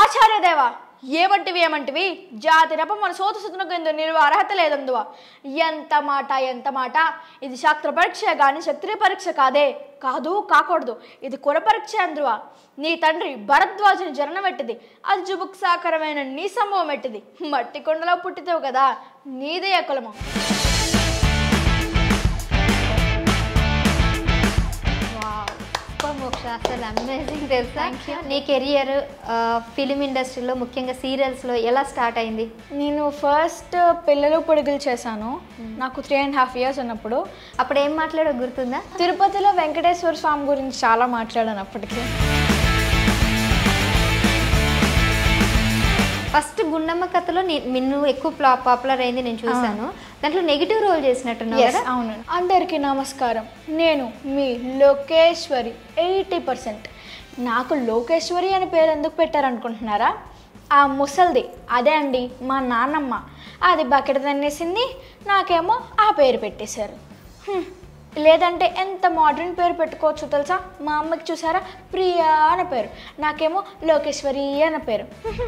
ఆచార్యదేవా ఏమంటివి ఏమంటివి జాతి రప మన సోత సుతునకు ఎందు నిలువ అర్హత లేదందువా ఎంత మాట ఎంత మాట ఇది శాస్త్ర పరీక్ష కానీ క్షత్రియ పరీక్ష కాదే కాదు కాకూడదు ఇది కుల పరీక్ష అందువా నీ తండ్రి భరద్వాజుని జననం ఎట్టిది అది జుబుక్సాకరమైన నీ సంభవం ఎట్టిది మట్టి కొండలో పుట్టితావు కదా నీదే కులము సూపర్ మోక్ష అసలు అమేజింగ్ తెలుసా నీ కెరియర్ ఫిలిం ఇండస్ట్రీలో ముఖ్యంగా సీరియల్స్లో ఎలా స్టార్ట్ అయింది నేను ఫస్ట్ పిల్లలు పొడుగులు చేశాను నాకు త్రీ అండ్ హాఫ్ ఇయర్స్ ఉన్నప్పుడు అప్పుడు ఏం మాట్లాడో గుర్తుందా తిరుపతిలో వెంకటేశ్వర స్వామి గురించి చాలా మాట్లాడాను అప్పటికి ఫస్ట్ గుండమ్మ కథలో నీ- నిన్ను ఎక్కువ పాపులర్ అయింది నేను చూసాను దాంట్లో నెగిటివ్ రోల్ చేసినట్టున్నావు Yes, కదా అవును అందరికీ నమస్కారం నేను మీ లోకేశ్వరి ఎయిటీ పర్సెంట్ నాకు లోకేశ్వరి అని పేరు ఎందుకు పెట్టారనుకుంటున్నారా ఆ ముసల్ది అదే అండి మా నాన్నమ్మ అది బకెట్ తన్నేసింది నాకేమో ఆ పేరు పెట్టేశారు హ్మ్. లేదంటే ఎంత మోడర్న్ పేరు పెట్టుకోవచ్చు తెలుసా మా అమ్మకి చూసారా ప్రియా అన్న పేరు నాకేమో లోకేశ్వరి అన్న పేరు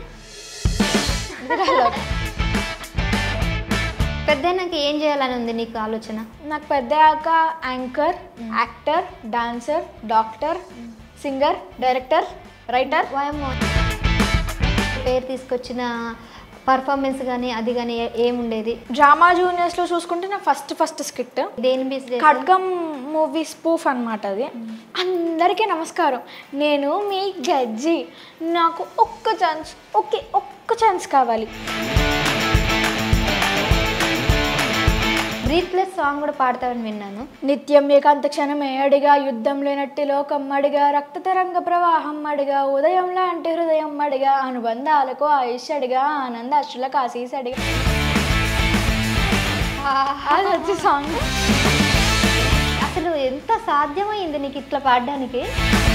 పెద్దయినాక ఏం చేయాలని ఉంది నీకు ఆలోచన నాకు పెద్దయ్యాక anchor actor dancer doctor singer director writer వాయమ్మో. పేరు తీసుకొచ్చిన పర్ఫార్మెన్స్ కానీ అది కానీ ఏముండేది డ్రామా జూనియర్స్లో చూసుకుంటే నా ఫస్ట్ ఫస్ట్ స్కిట్ దేని బేస్ చేసావు? ఖడ్గం మూవీ స్పూఫ్ అనమాట అది అందరికీ నమస్కారం నేను మీ గజ్జి నాకు ఒక్క ఛాన్స్ ఓకే ఒక్క ఛాన్స్ కావాలి బ్రీత్లెస్ సాంగ్ కూడా పాడతావని విన్నాను నిత్యం ఏకాంత క్షణమే అడిగా యుద్ధం లేనట్టి లోకం అడిగా రక్త తరంగ ప్రవాహం అడిగా ఉదయం లాంటి హృదయం అడిగా అనుబంధాలకు ఆయుష్ అడిగా ఆనంద అశ్రులకు ఆశీస్ అడిగా అది వచ్చి సాంగ్ అసలు ఎంత సాధ్యమైంది నీకు ఇట్లా పాడడానికి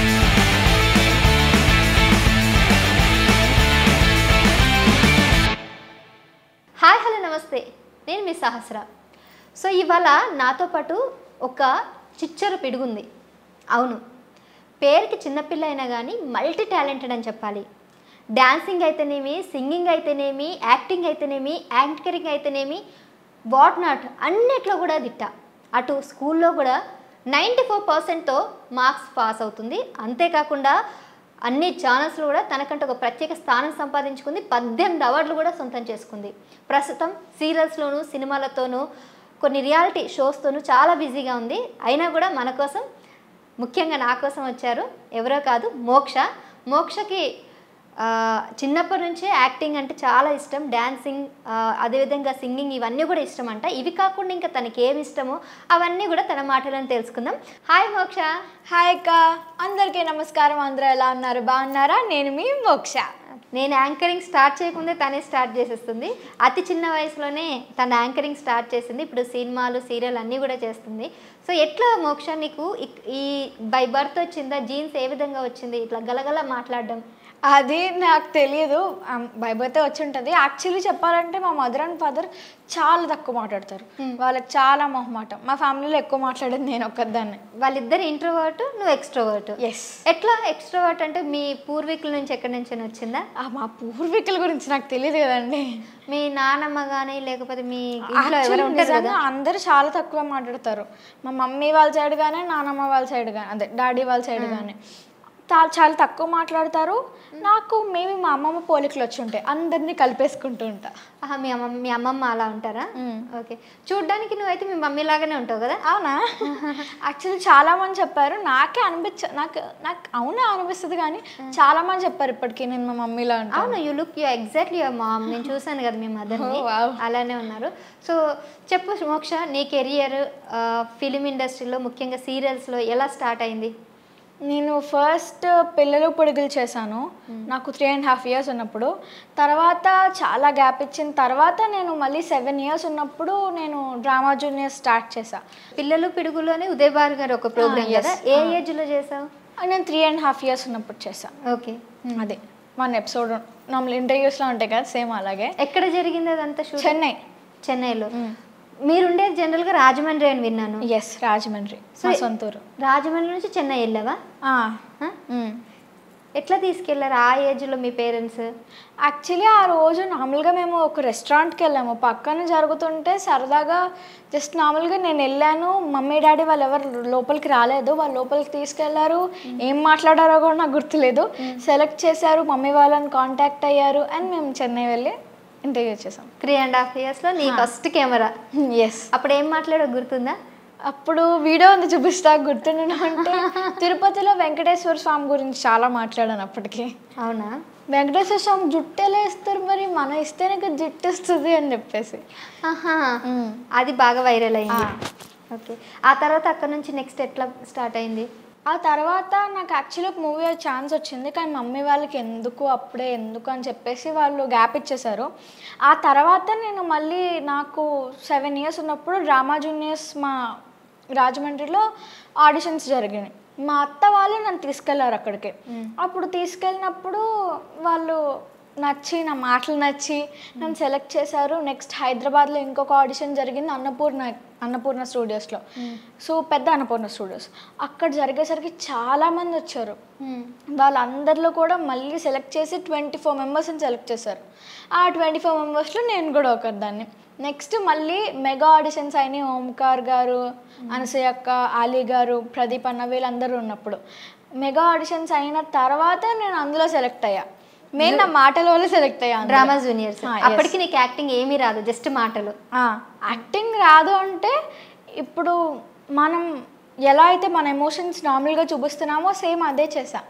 హాయ్ హలో నమస్తే నేను మీ సహస్ర సో ఇవాళ నాతో పాటు ఒక చిచ్చర పిడుగుంది అవును పేరుకి చిన్నపిల్ల అయినా కానీ మల్టీ టాలెంటెడ్ అని చెప్పాలి డ్యాన్సింగ్ అయితేనేమి సింగింగ్ అయితేనేమి యాక్టింగ్ అయితేనేమి యాంకరింగ్ అయితేనేమి వాట్ నాట్ అన్నిట్లో కూడా దిట్ట అటు స్కూల్లో కూడా నైంటీ ఫోర్ పర్సెంట్తో మార్క్స్ పాస్ అవుతుంది అంతేకాకుండా అన్ని ఛానల్స్లో కూడా తనకంటే ఒక ప్రత్యేక స్థానం సంపాదించుకుంది పద్దెనిమిది అవార్డులు కూడా సొంతం చేసుకుంది ప్రస్తుతం సీరియల్స్లోను సినిమాలతోనూ కొన్ని రియాలిటీ షోస్తోనూ చాలా బిజీగా ఉంది అయినా కూడా మన కోసం ముఖ్యంగా నా కోసం వచ్చారు ఎవరో కాదు మోక్ష మోక్షకి ఆ, చిన్నప్పటి నుంచే యాక్టింగ్ అంటే చాలా ఇష్టం డ్యాన్సింగ్ ఆ, అదేవిధంగా సింగింగ్ ఇవన్నీ కూడా ఇష్టం అంట ఇవి కాకుండా ఇంకా తనకి ఏమి ఇష్టమో అవన్నీ కూడా తన మాటలను తెలుసుకుందాం హాయ్ మోక్ష హాయ్ అక్క అందరికీ నమస్కారం అందరూ ఎలా ఉన్నారు బాగున్నారా నేను మీ మోక్ష నేను యాంకరింగ్ స్టార్ట్ చేయకుందే తనే స్టార్ట్ చేసేస్తుంది అతి చిన్న వయసులోనే తన యాంకరింగ్ స్టార్ట్ చేసింది ఇప్పుడు సినిమాలు సీరియల్ అన్నీ కూడా చేస్తుంది సో ఎట్లా మోక్ష నీకు ఇక్- ఈ బై బర్త్ వచ్చిందా జీన్స్ ఏ విధంగా వచ్చింది ఇట్లా గలగల మాట్లాడడం అది నాకు తెలియదు బైబైతే వచ్చి ఉంటుంది యాక్చువల్లీ చెప్పాలంటే మా మదర్ అండ్ ఫాదర్ చాలా తక్కువ మాట్లాడతారు వాళ్ళకి చాలా మొహమాటం మా ఫ్యామిలీలో ఎక్కువ మాట్లాడేది నేను ఒక్కదాన్ని వాళ్ళిద్దరు ఇంట్రోవర్ట్ నువ్వు ఎక్స్ట్రోవర్ట్ ఎస్ ఎట్లా ఎక్స్ట్రోవర్ట్ అంటే మీ పూర్వీకుల నుంచి ఎక్కడి నుంచి వచ్చిందా మా పూర్వీకుల గురించి నాకు తెలియదు కదండి మీ నానమ్మ కానీ లేకపోతే మీ ఇంట్లో ఎవరు Actually ఉంటారు కదా నిజంగా అందరూ చాలా తక్కువ మాట్లాడతారు మా మమ్మీ వాళ్ళ సైడ్ కానీ నానమ్మ వాళ్ళ సైడ్ కానీ అదే డాడీ వాళ్ళ సైడ్ కానీ చాలా చాలా తక్కువ మాట్లాడతారు నాకు మేబీ మా అమ్మమ్మ పోలికలు వచ్చి ఉంటాయి అందరినీ కలిపేసుకుంటూ ఉంటా ఆహా, మీ అమ్మ మీ అమ్మమ్మ అలా ఉంటారా మ్మ్. ఓకే చూడ్డానికి నువ్వైతే మీ మమ్మీ లాగానే ఉంటావు కదా అవునా యాక్చువల్లీ చాలా మంది చెప్పారు నాకే అనిపించ నాకు నాకు అవునా అనిపిస్తుంది కానీ చాలా మంది చెప్పారు ఇప్పటికీ నేను మా మమ్మీలా ఉంటాను అవును you look you exactly your mom నేను చూసాను కదా మీ మదర్ని Oh, wow. అలానే ఉన్నారు సో చెప్పు మోక్ష నీ కెరియర్ ఫిలిం ఇండస్ట్రీలో ముఖ్యంగా సీరియల్స్లో ఎలా స్టార్ట్ అయింది నేను ఫస్ట్ పిల్లలు పొడుగులు చేశాను నాకు త్రీ అండ్ హాఫ్ ఇయర్స్ ఉన్నప్పుడు తర్వాత చాలా గ్యాప్ ఇచ్చిన తర్వాత నేను మళ్ళీ సెవెన్ ఇయర్స్ ఉన్నప్పుడు నేను డ్రామా జూనియర్ స్టార్ట్ చేశా పిల్లలు పిడుగులోనే ఉదయ్ బార్ గారు ఒక ప్రోగ్రామ్ yes. కదా ఏ ఏజ్లో చేసావు నేను త్రీ అండ్ హాఫ్ ఇయర్స్ ఉన్నప్పుడు చేశా ఓకే అదే వన్ ఎపిసోడ్ నార్మల్ ఇంటర్వ్యూస్లో ఉంటాయి కదా సేమ్ అలాగే ఎక్కడ జరిగింది అదంతా షూట్ చెన్నై చెన్నైలో మీరుండేది జనరల్గా రాజమండ్రి అని విన్నాను ఎస్ రాజమండ్రి మా సొంతూరు రాజమండ్రి నుంచి చెన్నై వెళ్ళావా ఆ, ఆ? మ్. ఎట్లా తీసుకెళ్లారు ఆ ఏజ్లో మీ పేరెంట్స్ యాక్చువల్లీ ఆ రోజు నార్మల్గా మేము ఒక రెస్టారెంట్కి వెళ్ళాము పక్కన జరుగుతుంటే సరదాగా జస్ట్ నార్మల్గా నేను వెళ్ళాను మమ్మీ డాడీ వాళ్ళు ఎవరు లోపలికి రాలేదు వాళ్ళు లోపలికి తీసుకెళ్లారు ఏం మాట్లాడారో కూడా నాకు గుర్తులేదు సెలెక్ట్ చేశారు మమ్మీ వాళ్ళని కాంటాక్ట్ అయ్యారు అండ్ మేము చెన్నై వెళ్ళి ఇంటర్వ్యూ చేసాం త్రీ అండ్ హాఫ్ ఇయర్స్లో నీ ఫస్ట్ కెమెరా ఎస్ అప్పుడు ఏం మాట్లాడో గుర్తుందా అప్పుడు వీడియో ఉంది చూపిస్తా గుర్తుండడం అంటే తిరుపతిలో వెంకటేశ్వర స్వామి గురించి చాలా మాట్లాడాను అప్పటికి అవునా వెంకటేశ్వర స్వామి జుట్టు ఎలా ఇస్తారు మరి మనం ఇస్తేనే కదా జుట్టు వస్తుంది అని చెప్పేసి ఆహా అది బాగా వైరల్ అయింది ఓకే ఆ తర్వాత అక్కడ నుంచి నెక్స్ట్ ఎట్లా స్టార్ట్ అయింది ఆ తర్వాత నాకు యాక్చువల్లీ ఒక మూవీ ఛాన్స్ వచ్చింది కానీ మమ్మీ వాళ్ళకి ఎందుకు అప్పుడే ఎందుకు అని చెప్పేసి వాళ్ళు గ్యాప్ ఇచ్చేశారు ఆ తర్వాత నేను మళ్ళీ నాకు సెవెన్ ఇయర్స్ ఉన్నప్పుడు డ్రామా జూనియర్స్ మా రాజమండ్రిలో ఆడిషన్స్ జరిగినాయి మా అత్త వాళ్ళు నన్ను తీసుకెళ్లారు అక్కడికి అప్పుడు తీసుకెళ్ళినప్పుడు వాళ్ళు నచ్చి నా మాటలు నచ్చి నన్ను సెలెక్ట్ చేశారు నెక్స్ట్ హైదరాబాద్లో ఇంకొక ఆడిషన్ జరిగింది అన్నపూర్ణ అన్నపూర్ణ స్టూడియోస్లో సో పెద్ద అన్నపూర్ణ స్టూడియోస్ అక్కడ జరిగేసరికి చాలామంది వచ్చారు వాళ్ళందరిలో కూడా మళ్ళీ సెలెక్ట్ చేసి ట్వంటీ ఫోర్ మెంబర్స్ని సెలెక్ట్ చేశారు ఆ ట్వంటీ ఫోర్ మెంబర్స్లో నేను కూడా ఒకదాన్ని నెక్స్ట్ మళ్ళీ మెగా ఆడిషన్స్ అయినాయి ఓంకార్ గారు అనసూయ అక్క ఆలీ గారు ప్రదీప్ అన్న వీళ్ళందరూ ఉన్నప్పుడు మెగా ఆడిషన్స్ అయిన తర్వాత నేను అందులో సెలెక్ట్ అయ్యా మెయిన్ నా మాటల వల్ల సెలెక్ట్ అయ్యా అందులో. Drama juniors Ah, yes. అప్పటికి నీకు యాక్టింగ్ ఏమీ రాదు జస్ట్ మాటలు ఆ, యాక్టింగ్ రాదు అంటే ఇప్పుడు మనం ఎలా అయితే మన ఎమోషన్స్ నార్మల్గా చూపిస్తున్నామో సేమ్ అదే చేసా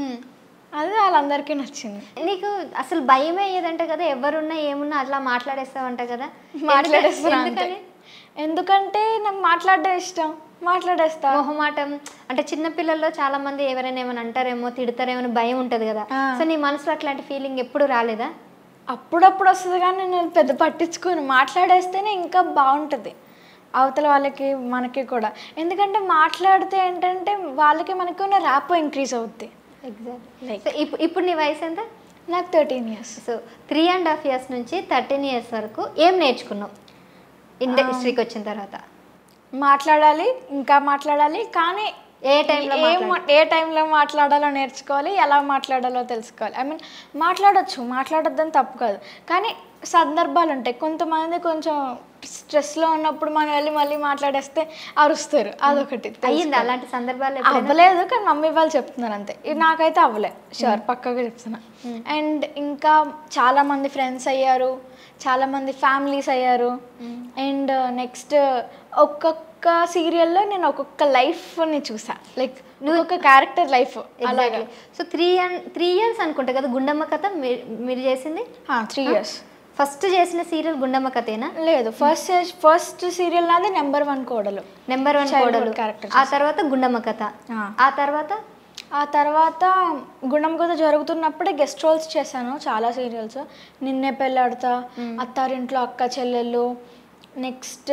అది వాళ్ళందరికీ నచ్చింది నీకు అసలు భయం అయ్యేదంట కదా ఎవరున్నా ఏమున్నా అట్లా మాట్లాడేస్తావంట కదా మాట్లాడేస్తున్నా అంతే. ఎందుకని? ఎందుకంటే నాకు మాట్లాడడం ఇష్టం మాట్లాడేస్తా మొహమాటం అంటే చిన్న పిల్లల్లో చాలా మంది ఎవరైనా ఏమైనా అంటారేమో తిడతారేమో అని భయం ఉంటది కదా ఆ. సో నీ మనసులో అట్లాంటి ఫీలింగ్ ఎప్పుడు రాలేదా అప్పుడప్పుడు వస్తుంది కానీ నేను పెద్ద పట్టించుకోను మాట్లాడేస్తేనే ఇంకా బాగుంటుంది అవతల వాళ్ళకి మనకి కూడా ఎందుకంటే మాట్లాడితే ఏంటంటే వాళ్ళకి మనకి ఉన్న ర్యాపో ఇంక్రీజ్ అవుద్ది ఎగ్జాక్ట్ Like. సో ఇప్పుడు ఇప్పుడు నీ వయసు ఎంత నాకు thirteen years so three and half years నుంచి థర్టీన్ ఇయర్స్ వరకు ఏం నేర్చుకున్నావు ఇండస్ట్రీకి వచ్చిన తర్వాత మాట్లాడాలి ఇంకా మాట్లాడాలి కానీ ఏ టైంలో ఏ మా- ఏ టైంలో మాట్లాడాలో నేర్చుకోవాలి ఎలా మాట్లాడాలో తెలుసుకోవాలి ఐ మీన్ మాట్లాడొచ్చు మాట్లాడొద్దని తప్పు కాదు కానీ సందర్భాలు ఉంటాయి కొంతమంది కొంచెం స్ట్రెస్లో ఉన్నప్పుడు మనం వెళ్ళి మళ్ళీ మాట్లాడేస్తే అరుస్తారు అదొకటి అయ్యింది అలాంటి సందర్భాలు ఎప్పుడైనా? అవ్వలేదు కానీ మమ్మీ వాళ్ళు చెప్తున్నారు అంతే ఇది నాకైతే అవ్వలే షూర్ పక్కగా చెప్తున్నా అండ్ ఇంకా చాలా మంది ఫ్రెండ్స్ అయ్యారు చాలా మంది ఫ్యామిలీస్ అయ్యారు అండ్ నెక్స్ట్ ఒక్కొక్క సీరియల్లో నేను ఒక్కొక్క లైఫ్ని చూసా లైక్ ఒక్కొక్క క్యారెక్టర్ లైఫ్ అలాగా so three and three years అనుకుంటా కదా గుండమ్మ కథ మీ- మీరు చేసింది త్రీ ఇయర్స్ ఫస్ట్ చేసిన సీరియల్ గుండమ్మ కథేనా లేదు ఫస్ట్ ఫస్ట్ సీరియల్ నాది number one Kodalu number one Childhood Kodalu character ఆ తర్వాత గుండమ్మ కథ ఆ. ఆ తర్వాత ఆ తర్వాత గుండం కథ జరుగుతున్నప్పుడే గెస్ట్ రోల్స్ చేశాను చాలా సీరియల్స్ నిన్నే పెళ్ళాడతా అత్తారింట్లో అక్క చెల్లెళ్ళు నెక్స్ట్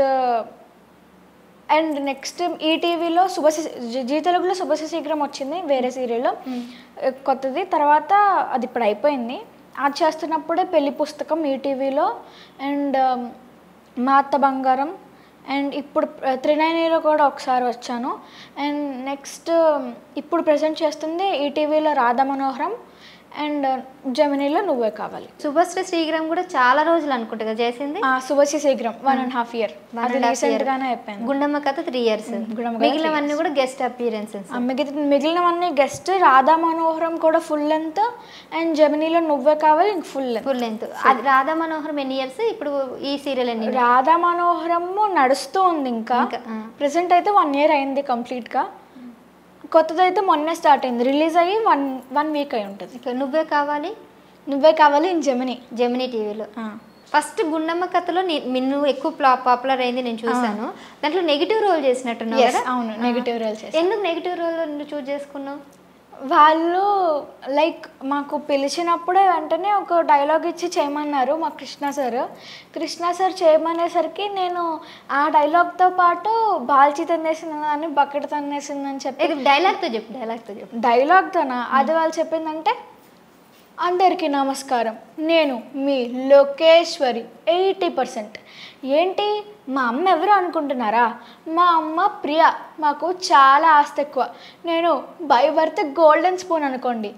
అండ్ నెక్స్ట్ ఈటీవీలో శుభశ జీ- జీ తెలుగులో శుభశ శీఘ్రం వచ్చింది వేరే సీరియల్లో కొత్తది తర్వాత అది ఇప్పుడు అయిపోయింది అది చేస్తున్నప్పుడే పెళ్లి పుస్తకం ఈటీవీలో అండ్ మా అత్త బంగారం అండ్ ఇప్పుడు త్రినైనీలో కూడా ఒకసారి వచ్చాను అండ్ నెక్స్ట్ ఇప్పుడు ప్రజెంట్ చేస్తుంది ఈటీవీలో రాధా మనోహరం అండ్ జమినీలో నువ్వే కావాలి శుభశ్రీ శ్రీగ్రామ్ కూడా చాలా రోజులు అనుకుంటా కదా చేసింది ఆ, Subhashri Seeghram one and half year One అది and half year. రీసెంట్ గానే అయిపోయింది గుండమ్మ కథ త్రీ ఇయర్స్ గుండమ్మ కథ మిగిలినవన్నీ కూడా గెస్ట్ అపీరెన్సెస్ ఆ, మిగతా మిగిలినవన్నీ గెస్ట్ రాధా మనోహరం కూడా ఫుల్ లెంత్ అండ్ జమినీలో నువ్వే కావాలి ఇంక ఫుల్ లెంత్ ఫుల్ లెంత్ అది రాధా మనోహరం ఎన్ని ఇయర్స్ ఇప్పుడు ఈ సీరియల్ ఎన్ని రాధా మనోహరము నడుస్తూ ఉంది ఇంకా ఇంకా, ఆ. ప్రెసెంట్ అయితే వన్ ఇయర్ అయింది కంప్లీట్గా కొత్తది అయితే మొన్నే స్టార్ట్ అయింది రిలీజ్ అయ్యి వన్ వన్ వీక్ అయి ఉంటుంది ఇక నువ్వే Kavali Nuvve Kavali in Gemini Gemini టీవీలో ఫస్ట్ గుండమ్మ కథలో నీ- నిన్ను ఎక్కువ పాపులర్ అయింది నేను చూసాను దాంట్లో నెగిటివ్ రోల్ చేసినట్టున్నావు Yes, కదా అవును నెగిటివ్ రోల్స్ ఎందుకు నెగిటివ్ రోల్ నువ్వు చూస్ చేసుకున్నావు వాళ్ళు లైక్ మాకు పిలిచినప్పుడే వెంటనే ఒక డైలాగ్ ఇచ్చి చేయమన్నారు మా కృష్ణ సార్ కృష్ణ సార్ చేయమనేసరికి నేను ఆ డైలాగ్తో పాటు బాల్చి తన్నేసిందని బకెట్ తన్నేసిందని చెప్పి ఇది డైలాగ్తో చెప్పు డైలాగ్తో చెప్పు డైలాగ్తోనా అది వాళ్ళు చెప్పిందంటే అందరికీ నమస్కారం నేను మీ లోకేశ్వరి ఎయిటీ పర్సెంట్ ఏంటి మా అమ్మ ఎవరు అనుకుంటున్నారా మా అమ్మ ప్రియ మాకు చాలా ఆస్తి ఎక్కువ నేను బై బర్త్ గోల్డెన్ స్పూన్ అనుకోండి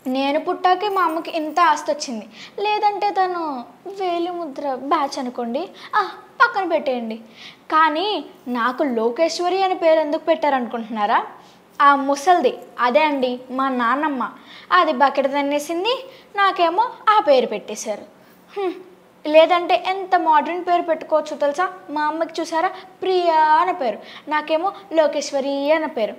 నేను పుట్టాకే మా అమ్మకి ఇంత ఆస్తి వచ్చింది లేదంటే తను వేలి ముద్ర బ్యాచ్ అనుకోండి ఆ, పక్కన పెట్టేయండి కానీ నాకు లోకేశ్వరి అని పేరు ఎందుకు పెట్టారనుకుంటున్నారా ఆ ముసల్ది అదే అండి మా నాన్నమ్మ అది బకెట్ తన్నేసింది నాకేమో ఆ పేరు పెట్టేశారు హ్మ్. లేదంటే ఎంత మోడర్న్ పేరు పెట్టుకోవచ్చు తెలుసా మా అమ్మకి చూసారా ప్రియా అనే పేరు నాకేమో లోకేశ్వరి అనే పేరు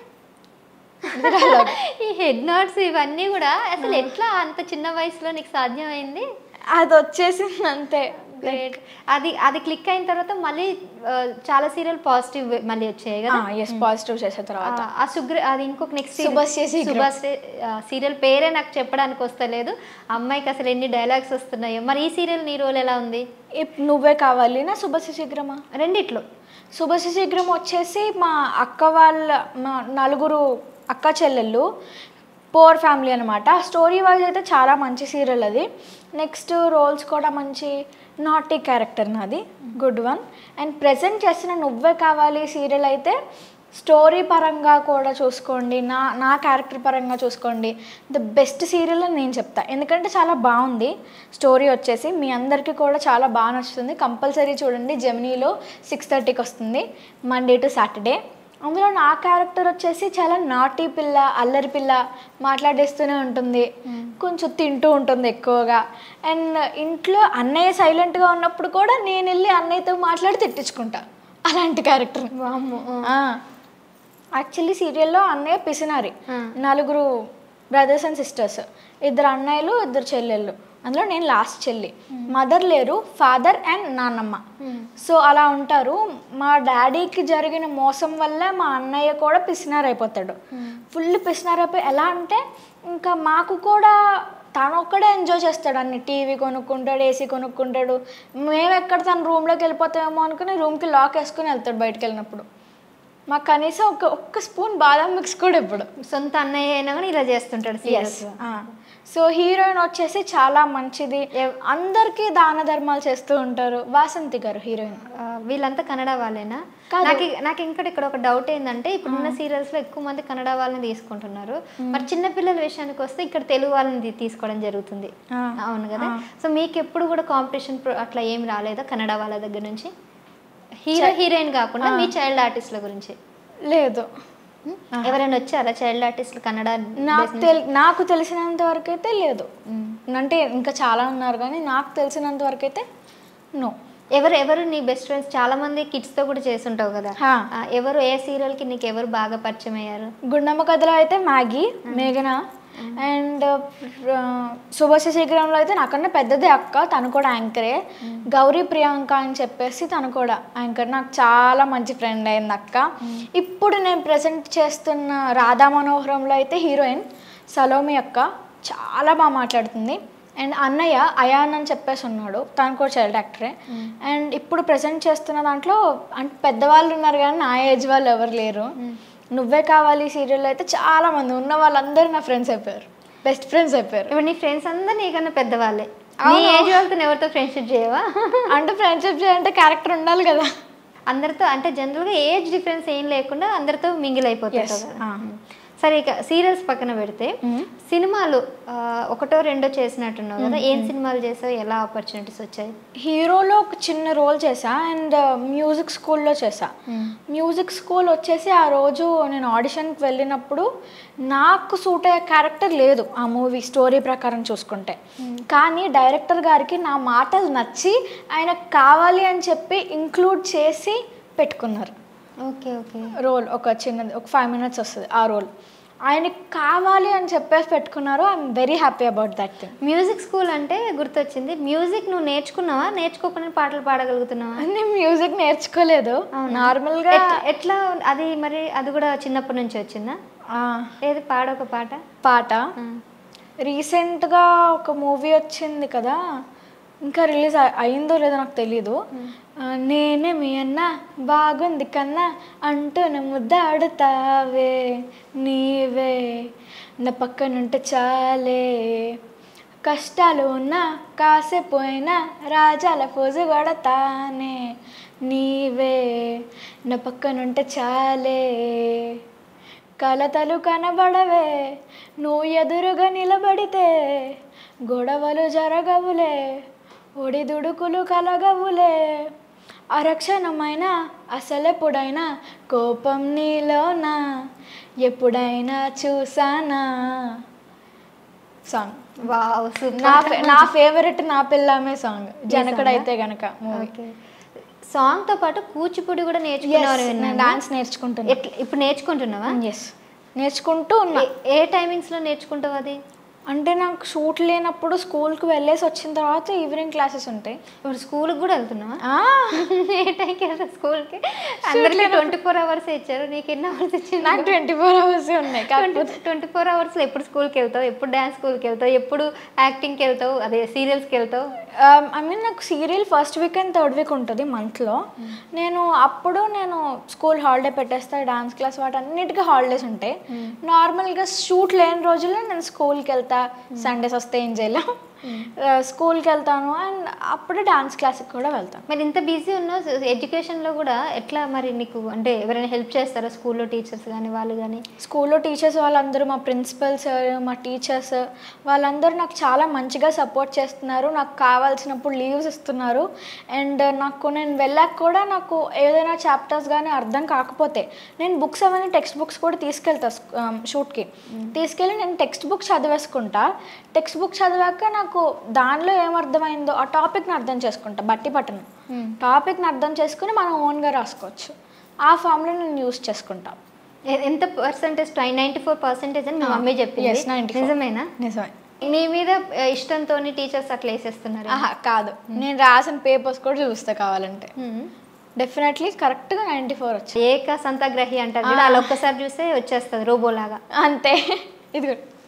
ఇది dialogue. ఈ హెడ్ నోట్స్ ఇవన్నీ కూడా అసలు ఎట్లా అంత చిన్న వయసులో నీకు సాధ్యమైంది అది వచ్చేసింది అంతే గ్రేట్ అది అది క్లిక్ అయిన తర్వాత మళ్ళీ ఆ, చాలా సీరియల్ పాజిటివ్ మళ్ళీ వచ్చాయి కదా ఎస్ పాజిటివ్ చేసిన తర్వాత ఆ, ఆ సుగ్ర అది ఇంకొక నెక్స్ట్ శుభశ్రీ శీఘ్రం. శుభశ్రీ సీరియల్ పేరే నాకు చెప్పడానికి వస్తలేదు అమ్మాయికి అసలు ఎన్ని డైలాగ్స్ వస్తున్నాయో మరి ఈ సీరియల్ నీ రోల్ ఎలా ఉంది ఇప్ నువ్వే కావాలి నా శుభశ్రీ శీఘ్రమా రెండిట్లో శుభశ్రీ శీఘ్రం వచ్చేసి మా అక్క వాళ్ళ మా నలుగురు అక్క చెల్లెళ్ళు పోర్ ఫ్యామిలీ అనమాట స్టోరీ వైజ్ అయితే చాలా మంచి సీరియల్ అది నెక్స్ట్ రోల్స్ కూడా మంచి నాటీ క్యారెక్టర్ నాది గుడ్ వన్ అండ్ ప్రజెంట్ చేసిన నువ్వే కావాలి సీరియల్ అయితే స్టోరీ పరంగా కూడా చూసుకోండి నా నా క్యారెక్టర్ పరంగా చూసుకోండి ద బెస్ట్ సీరియల్ అని నేను చెప్తా ఎందుకంటే చాలా బాగుంది స్టోరీ వచ్చేసి మీ అందరికీ కూడా చాలా బాగా నచ్చుతుంది కంపల్సరీ చూడండి జెమినీలో సిక్స్ థర్టీకి వస్తుంది మండే టు సాటర్డే అందులో నా క్యారెక్టర్ వచ్చేసి చాలా నాటీ పిల్ల అల్లరి పిల్ల మాట్లాడేస్తూనే ఉంటుంది కొంచెం తింటూ ఉంటుంది ఎక్కువగా అండ్ ఇంట్లో అన్నయ్య సైలెంట్గా ఉన్నప్పుడు కూడా నేను వెళ్ళి అన్నయ్యతో మాట్లాడి తిట్టించుకుంటా అలాంటి క్యారెక్టర్ వామ్మో, యాక్చువల్లీ సీరియల్లో అన్నయ్య పిసినారి ఆ. నలుగురు బ్రదర్స్ అండ్ సిస్టర్స్ ఇద్దరు అన్నయ్యలు ఇద్దరు చెల్లెళ్ళు అందులో నేను లాస్ట్ చెల్లి మదర్ లేరు ఫాదర్ అండ్ నాన్నమ్మ సో అలా ఉంటారు మా డాడీకి జరిగిన మోసం వల్ల మా అన్నయ్య కూడా పిసినార్ అయిపోతాడు ఫుల్ పిసినార్ అయిపోయి ఎలా అంటే ఇంకా మాకు కూడా తను ఒక్కడే ఎంజాయ్ చేస్తాడు అన్ని టీవీ కొనుక్కుంటాడు ఏసీ కొనుక్కుంటాడు మేము ఎక్కడ తన రూమ్లోకి వెళ్ళిపోతామేమో అనుకుని రూమ్కి లాక్ వేసుకుని వెళ్తాడు బయటకు వెళ్ళినప్పుడు మాకు కనీసం ఒక ఒక్క స్పూన్ బాదం మిక్స్ కూడా ఇప్పుడు సొంత అన్నయ్య అయినా కానీ ఇలా చేస్తుంటాడు సీరియల్స్ సో హీరోయిన్ వచ్చేసి చాలా మంచిది అందరికీ దాన ధర్మాలు చేస్తూ ఉంటారు వాసంతి గారు హీరోయిన్ వీళ్ళంతా కన్నడ వాళ్ళేనా కాదు. నాకు నాకు ఇంకటి ఇక్కడ ఒక డౌట్ ఏంటంటే ఇప్పుడున్న సీరియల్స్ లో ఎక్కువ మంది కన్నడ వాళ్ళని తీసుకుంటున్నారు మరి చిన్న పిల్లల విషయానికి వస్తే ఇక్కడ తెలుగు వాళ్ళని తీ- తీసుకోవడం జరుగుతుంది ఆ. అవును కదా సో మీకు ఎప్పుడు కూడా కాంపిటీషన్ అట్లా ఏం రాలేదా కన్నడ వాళ్ళ దగ్గర నుంచి హీరో హీరోయిన్ కాకుండా మీ చైల్డ్ ఆర్టిస్ట్ల గురించి లేదు ఎవరైనా వచ్చారా చైల్డ్ ఆర్టిస్టులు కన్నడ నాకు తెలి నాకు తెలిసినంత వరకు అయితే లేదు అంటే ఇంకా చాలా ఉన్నారు కానీ నాకు తెలిసినంత వరకు అయితే నో ఎవరు ఎవరు నీ బెస్ట్ ఫ్రెండ్స్ చాలా మంది కిడ్స్ తో కూడా చేస్తుంటావు కదా హా. ఆ, ఎవరు ఏ సీరియల్ కి నీకు ఎవరు బాగా పరిచయం అయ్యారు గుండమ్మ కథలో అయితే మ్యాగీ మేఘన అండ్ సుభాష శీఘ్రంలో అయితే నాకన్నా పెద్దదే అక్క తను కూడా యాంకరే గౌరీ ప్రియాంక అని చెప్పేసి తను కూడా యాంకర్ నాకు చాలా మంచి ఫ్రెండ్ అయింది అక్క ఇప్పుడు నేను ప్రజెంట్ చేస్తున్న రాధా మనోహరంలో అయితే హీరోయిన్ సలోమి అక్క చాలా బాగా మాట్లాడుతుంది అండ్ అన్నయ్య అయాన్ అని చెప్పేసి ఉన్నాడు తను కూడా చైల్డ్ యాక్టరే అండ్ ఇప్పుడు ప్రజెంట్ చేస్తున్న దాంట్లో అంటే పెద్దవాళ్ళు ఉన్నారు కానీ నా ఏజ్ వాళ్ళు ఎవరు లేరు నువ్వే కావాలి సీరియల్ అయితే చాలా మంది ఉన్న వాళ్ళందరూ నా ఫ్రెండ్స్ అయిపోయారు బెస్ట్ ఫ్రెండ్స్ అయిపోయారు ఇప్పుడు నీ ఫ్రెండ్స్ అందరు నీకన్నా పెద్దవాళ్ళే నీ ఏజ్ వాళ్ళతో ఎవరితో ఫ్రెండ్షిప్ చేయవా అంటే ఫ్రెండ్షిప్ చేయాలంటే క్యారెక్టర్ ఉండాలి కదా అందరితో అంటే జనరల్గా ఏజ్ డిఫరెన్స్ ఏం లేకుండా అందరితో మింగిల్ అయిపోతుంటావు Yes. కదా ఆ. సరే ఇక సీరియల్స్ పక్కన పెడితే సినిమాలు ఆ, ఒకటో రెండో చేసినట్టున్నావు కదా ఏం సినిమాలు చేసావు ఎలా ఆపర్చునిటీస్ వచ్చాయి హీరోలో ఒక చిన్న రోల్ చేసా అండ్ మ్యూజిక్ స్కూల్లో చేసా మ్యూజిక్ స్కూల్ వచ్చేసి ఆ రోజు నేను ఆడిషన్కి వెళ్ళినప్పుడు నాకు సూట్ అయ్యే క్యారెక్టర్ లేదు ఆ మూవీ స్టోరీ ప్రకారం చూసుకుంటే కానీ డైరెక్టర్ గారికి నా మాటలు నచ్చి ఆయన కావాలి అని చెప్పి ఇంక్లూడ్ చేసి పెట్టుకున్నారు ఓకే ఓకే రోల్ ఒక చిన్నది ఒక ఫైవ్ మినిట్స్ వస్తుంది ఆ రోల్ ఆయనకి కావాలి అని చెప్పేసి పెట్టుకున్నారు I'm very happy about that thing music school అంటే గుర్తొచ్చింది మ్యూజిక్ నువ్వు నేర్చుకున్నావా నేర్చుకోకుండా పాటలు పాడగలుగుతున్నావా నేను మ్యూజిక్ నేర్చుకోలేదు నార్మల్గా ఎట్- ఎట్లా ఉన్- అది మరి అది కూడా చిన్నప్పటి నుంచి వచ్చిందా ఏది పాడొక పాట పాట ఆ. రీసెంట్గా ఒక మూవీ వచ్చింది కదా ఇంకా రిలీజ్ అయిందో లేదో నాకు తెలీదు ఆ, నేనే మీ అన్న బాగుంది కన్నా అంటూ నా ముద్దాడుతావే నీవే నా పక్కనుంటే చాలే కష్టాలు ఉన్నా కాసేపోయినా రాజాల పోజు కొడతానే నీవే నా పక్కనుంటే చాలే కలతలు కనబడవే నువ్వు ఎదురుగా నిలబడితే గొడవలు జరగవులే ఒడిదుడుకులు కలగవులే అరక్షణమైన అసలెప్పుడైనా కోపం నీలోనా ఎప్పుడైనా చూసానా సాంగ్ వావ్ నా సూపర్ ఫే- నా ఫేవరెట్ నా పిల్లమే సాంగ్ జనకుడైతే గనక మూవీ ఓకే సాంగ్ తో పాటు కూచిపూడి కూడా నేర్చుకున్నారు విన్నాను. డాన్స్ నేర్చుకుంటున్నా ఎట్ల- ఇప్పుడు నేర్చుకుంటున్నావా ఎస్ నేర్చుకుంటూ ఉన్నా ఏ- ఏ టైమింగ్స్ లో నేర్చుకుంటావు అది అంటే నాకు షూట్ లేనప్పుడు స్కూల్కి వెళ్ళేసి వచ్చిన తర్వాత ఈవినింగ్ క్లాసెస్ ఉంటాయి ఇప్పుడు స్కూల్కి కూడా వెళ్తున్నావా ఆ, ఏ టైంకి వెళ్తావు స్కూల్కి అందరికి ట్వంటీ ఫోర్ అవర్స్ ఇచ్చారు నీకు ఎన్ని అవర్స్ ఇచ్చింది నాకు ట్వంటీ ఫోర్ అవర్స్ ఉన్నాయి కాకపోతే ట్వంటీ ఫోర్ అవర్స్లో ఎప్పుడు స్కూల్కి వెళ్తావు ఎప్పుడు డ్యాన్స్ స్కూల్కి వెళ్తావు ఎప్పుడు యాక్టింగ్కి వెళ్తావు అదే సీరియల్స్కి వెళ్తావు ఐ మీన్ నాకు serial first week and third week ఉంటుంది మంత్లో నేను అప్పుడు నేను స్కూల్ హాలిడే పెట్టేస్తా డాన్స్ క్లాస్ వాటన్నిటికీ హాలిడేస్ ఉంటాయి నార్మల్గా షూట్ లేని రోజుల్లో నేను స్కూల్కి వెళ్తా సండేస్ వస్తే ఏం చేయలేం స్కూల్కి వెళ్తాను అండ్ అప్పుడే డాన్స్ క్లాస్కి కూడా వెళ్తాను మరి ఇంత బిజీ ఉన్నావు ఎడ్యుకేషన్లో కూడా ఎట్లా మరి నీకు అంటే ఎవరైనా హెల్ప్ చేస్తారా స్కూల్లో టీచర్స్ కానీ వాళ్ళు కానీ స్కూల్లో టీచర్స్ వాళ్ళందరూ మా ప్రిన్సిపల్ సార్ మా టీచర్స్ వాళ్ళందరూ నాకు చాలా మంచిగా సపోర్ట్ చేస్తున్నారు నాకు కావాల్సినప్పుడు లీవ్స్ ఇస్తున్నారు అండ్ నాకు నేను వెళ్ళాక కూడా నాకు ఏదైనా చాప్టర్స్ కానీ అర్థం కాకపోతే నేను బుక్స్ అవన్నీ టెక్స్ట్ బుక్స్ కూడా తీసుకెళ్తా షూట్కి తీసుకెళ్ళి నేను టెక్స్ట్ బుక్ చదివేసుకుంటా టెక్స్ట్ బుక్ చదివాక నాకు దానిలో ఏమర్థమైందో ఆ టాపిక్ని అర్థం చేసుకుంటా బట్టి పట్టను టాపిక్ని అర్థం చేసుకుని మనం ఓన్గా రాసుకోవచ్చు ఆ ఫామ్లో నేను యూస్ చేసుకుంటా ఎ- ఎంత పర్సెంటేజ్ నైంటీ ఫోర్ పర్సెంటేజ్ అని మీ మమ్మీ చెప్పింది Yes, 94. నిజమేనా నిజమే నీ మీద ఆ, ఇష్టంతో టీచర్స్ అట్లా వేసేస్తున్నారు ఆహా కాదు నేను రాసిన పేపర్స్ కూడా చూస్తా కావాలంటే డెఫినెట్లీ కరెక్ట్గా నైంటీ ఫోర్ వచ్చాయి ఏక సంతగ్రహి అంటారు కూడా అలా ఒక్కసారి చూస్తే వచ్చేస్తుంది రోబోలాగా అంతే ఇది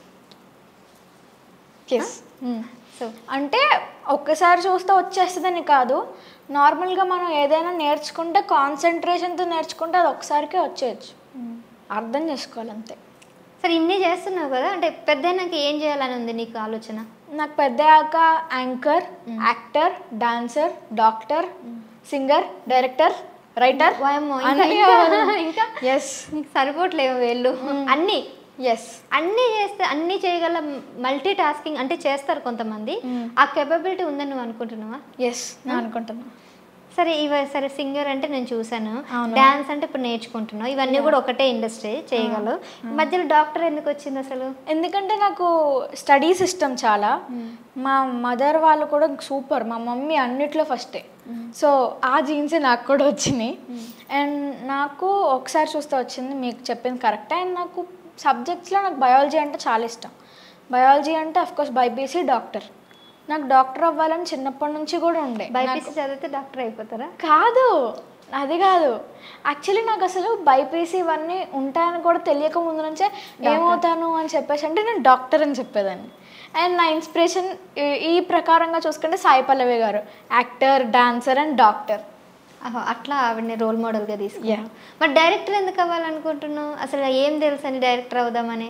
కిస్ సో అంటే ఒక్కసారి చూస్తే వచ్చేస్తుందని కాదు నార్మల్గా మనం ఏదైనా నేర్చుకుంటే కాన్సన్ట్రేషన్తో నేర్చుకుంటే అది ఒక్కసారికే వచ్చేయచ్చు అర్థం చేసుకోవాలి అంతే సరే ఇన్ని చేస్తున్నావు కదా అంటే పెద్దయినాక ఏం చేయాలని ఉంది నీకు ఆలోచన నాకు పెద్దయాక anchor actor dancer doctor singer director writer వాయమ్మో, ఇంకా- ఇంకా- ఇంకా? ఎస్ నీకు సరిపోవట్లేవు వేళ్ళు అన్నీ ఎస్ అన్నీ చేస్తే అన్నీ చేయగల మల్టీ టాస్కింగ్ అంటే చేస్తారు కొంతమంది ఆ కెపబిలిటీ ఉందని నువ్వు అనుకుంటున్నావా ఎస్ నేను అనుకుంటున్నా సరే ఇవ సరే సింగర్ అంటే నేను చూసాను అవును. డాన్స్ అంటే ఇప్పుడు నేర్చుకుంటున్నావు ఇవన్నీ కూడా ఒకటే ఇండస్ట్రీ చేయగలవు మధ్యలో డాక్టర్ ఎందుకు వచ్చింది అసలు ఎందుకంటే నాకు స్టడీస్ ఇష్టం చాలా మా మదర్ వాళ్ళు కూడా సూపర్ మా మమ్మీ అన్నిట్లో ఫస్టే సో ఆ జీన్సే నాకు కూడా వచ్చినాయి అండ్ నాకు ఒకసారి చూస్తే వచ్చింది మీకు చెప్పింది కరెక్టే అండ్ నాకు సబ్జెక్ట్స్లో నాకు బయాలజీ అంటే చాలా ఇష్టం బయాలజీ అంటే అఫ్కోర్స్ బైపీసీ డాక్టర్ నాకు డాక్టర్ అవ్వాలని చిన్నప్పటి నుంచి కూడా ఉండే బైపీసీ చదివితే డాక్టర్ అయిపోతారా కాదు అది కాదు యాక్చువల్లీ నాకు అసలు బైపీసీ ఇవన్నీ ఉంటాయని కూడా తెలియక ముందు నుంచే ఏమవుతాను అని చెప్పేసి అంటే నేను డాక్టర్ అని చెప్పేదాన్ని అండ్ నా ఇన్స్పిరేషన్ ఈ ప్రకారంగా చూసుకుంటే సాయి పల్లవి గారు యాక్టర్ డాన్సర్ అండ్ డాక్టర్ ఆహా, అట్లా ఆవిడని రోల్ మోడల్గా తీసుకున్నావు మరి డైరెక్టర్ ఎందుకు అవ్వాలనుకుంటున్నావు అసలు ఏం తెలుసు అని డైరెక్టర్ అవుదామని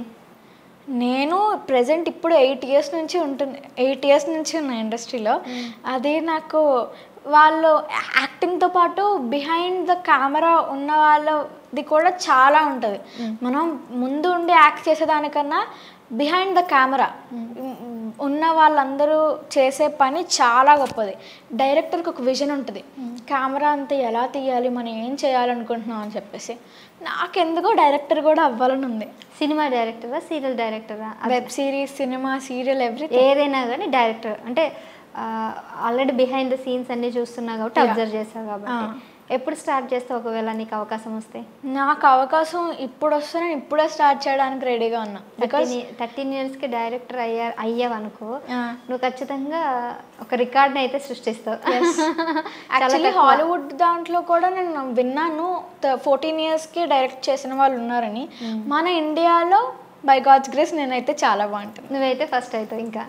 నేను ప్రజెంట్ ఇప్పుడు ఎయిట్ ఇయర్స్ నుంచి ఉంటుంది ఎయిట్ ఇయర్స్ నుంచి ఉన్న ఇండస్ట్రీలో అది నాకు వాళ్ళు యాక్టింగ్తో పాటు బిహైండ్ ద కెమెరా ఉన్న వాళ్ళది కూడా చాలా ఉంటుంది మనం ముందు ఉండి యాక్ట్ చేసేదానికన్నా బిహైండ్ ద కెమెరా ఉన్న వాళ్ళందరూ చేసే పని చాలా గొప్పది డైరెక్టర్కి ఒక విజన్ ఉంటుంది కెమెరా అంతా ఎలా తీయాలి మనం ఏం చేయాలనుకుంటున్నాం అని చెప్పేసి నాకెందుకో డైరెక్టర్ కూడా అవ్వాలని ఉంది సినిమా డైరెక్టరా సీరియల్ డైరెక్టరా web series cinema serial everything ఏదైనా కానీ డైరెక్టర్ అంటే ఆల్రెడీ బిహైండ్ ద సీన్స్ అన్ని చూస్తున్నావు కాబట్టి అబ్జర్వ్ చేస్తావు కాబట్టి ఎప్పుడు స్టార్ట్ చేస్తావు ఒకవేళ నీకు అవకాశం వస్తే నాకు అవకాశం ఇప్పుడు వస్తే నేను ఇప్పుడే స్టార్ట్ చేయడానికి రెడీగా ఉన్నా బికాస్ థర్టీన్ ఇయర్స్కి డైరెక్టర్ అయ్యా అయ్యావు అనుకో నువ్వు ఖచ్చితంగా ఒక రికార్డ్ని అయితే సృష్టిస్తావు యాక్చువల్లీ హాలీవుడ్ దాంట్లో కూడా నేను విన్నాను ఫోర్టీన్ ఇయర్స్కి డైరెక్ట్ చేసిన వాళ్ళు ఉన్నారని మన ఇండియాలో బై గాడ్స్ గ్రేస్ నేనైతే చాలా బాగుంటుంది నువ్వైతే ఫస్ట్ అవుతావు ఇంకా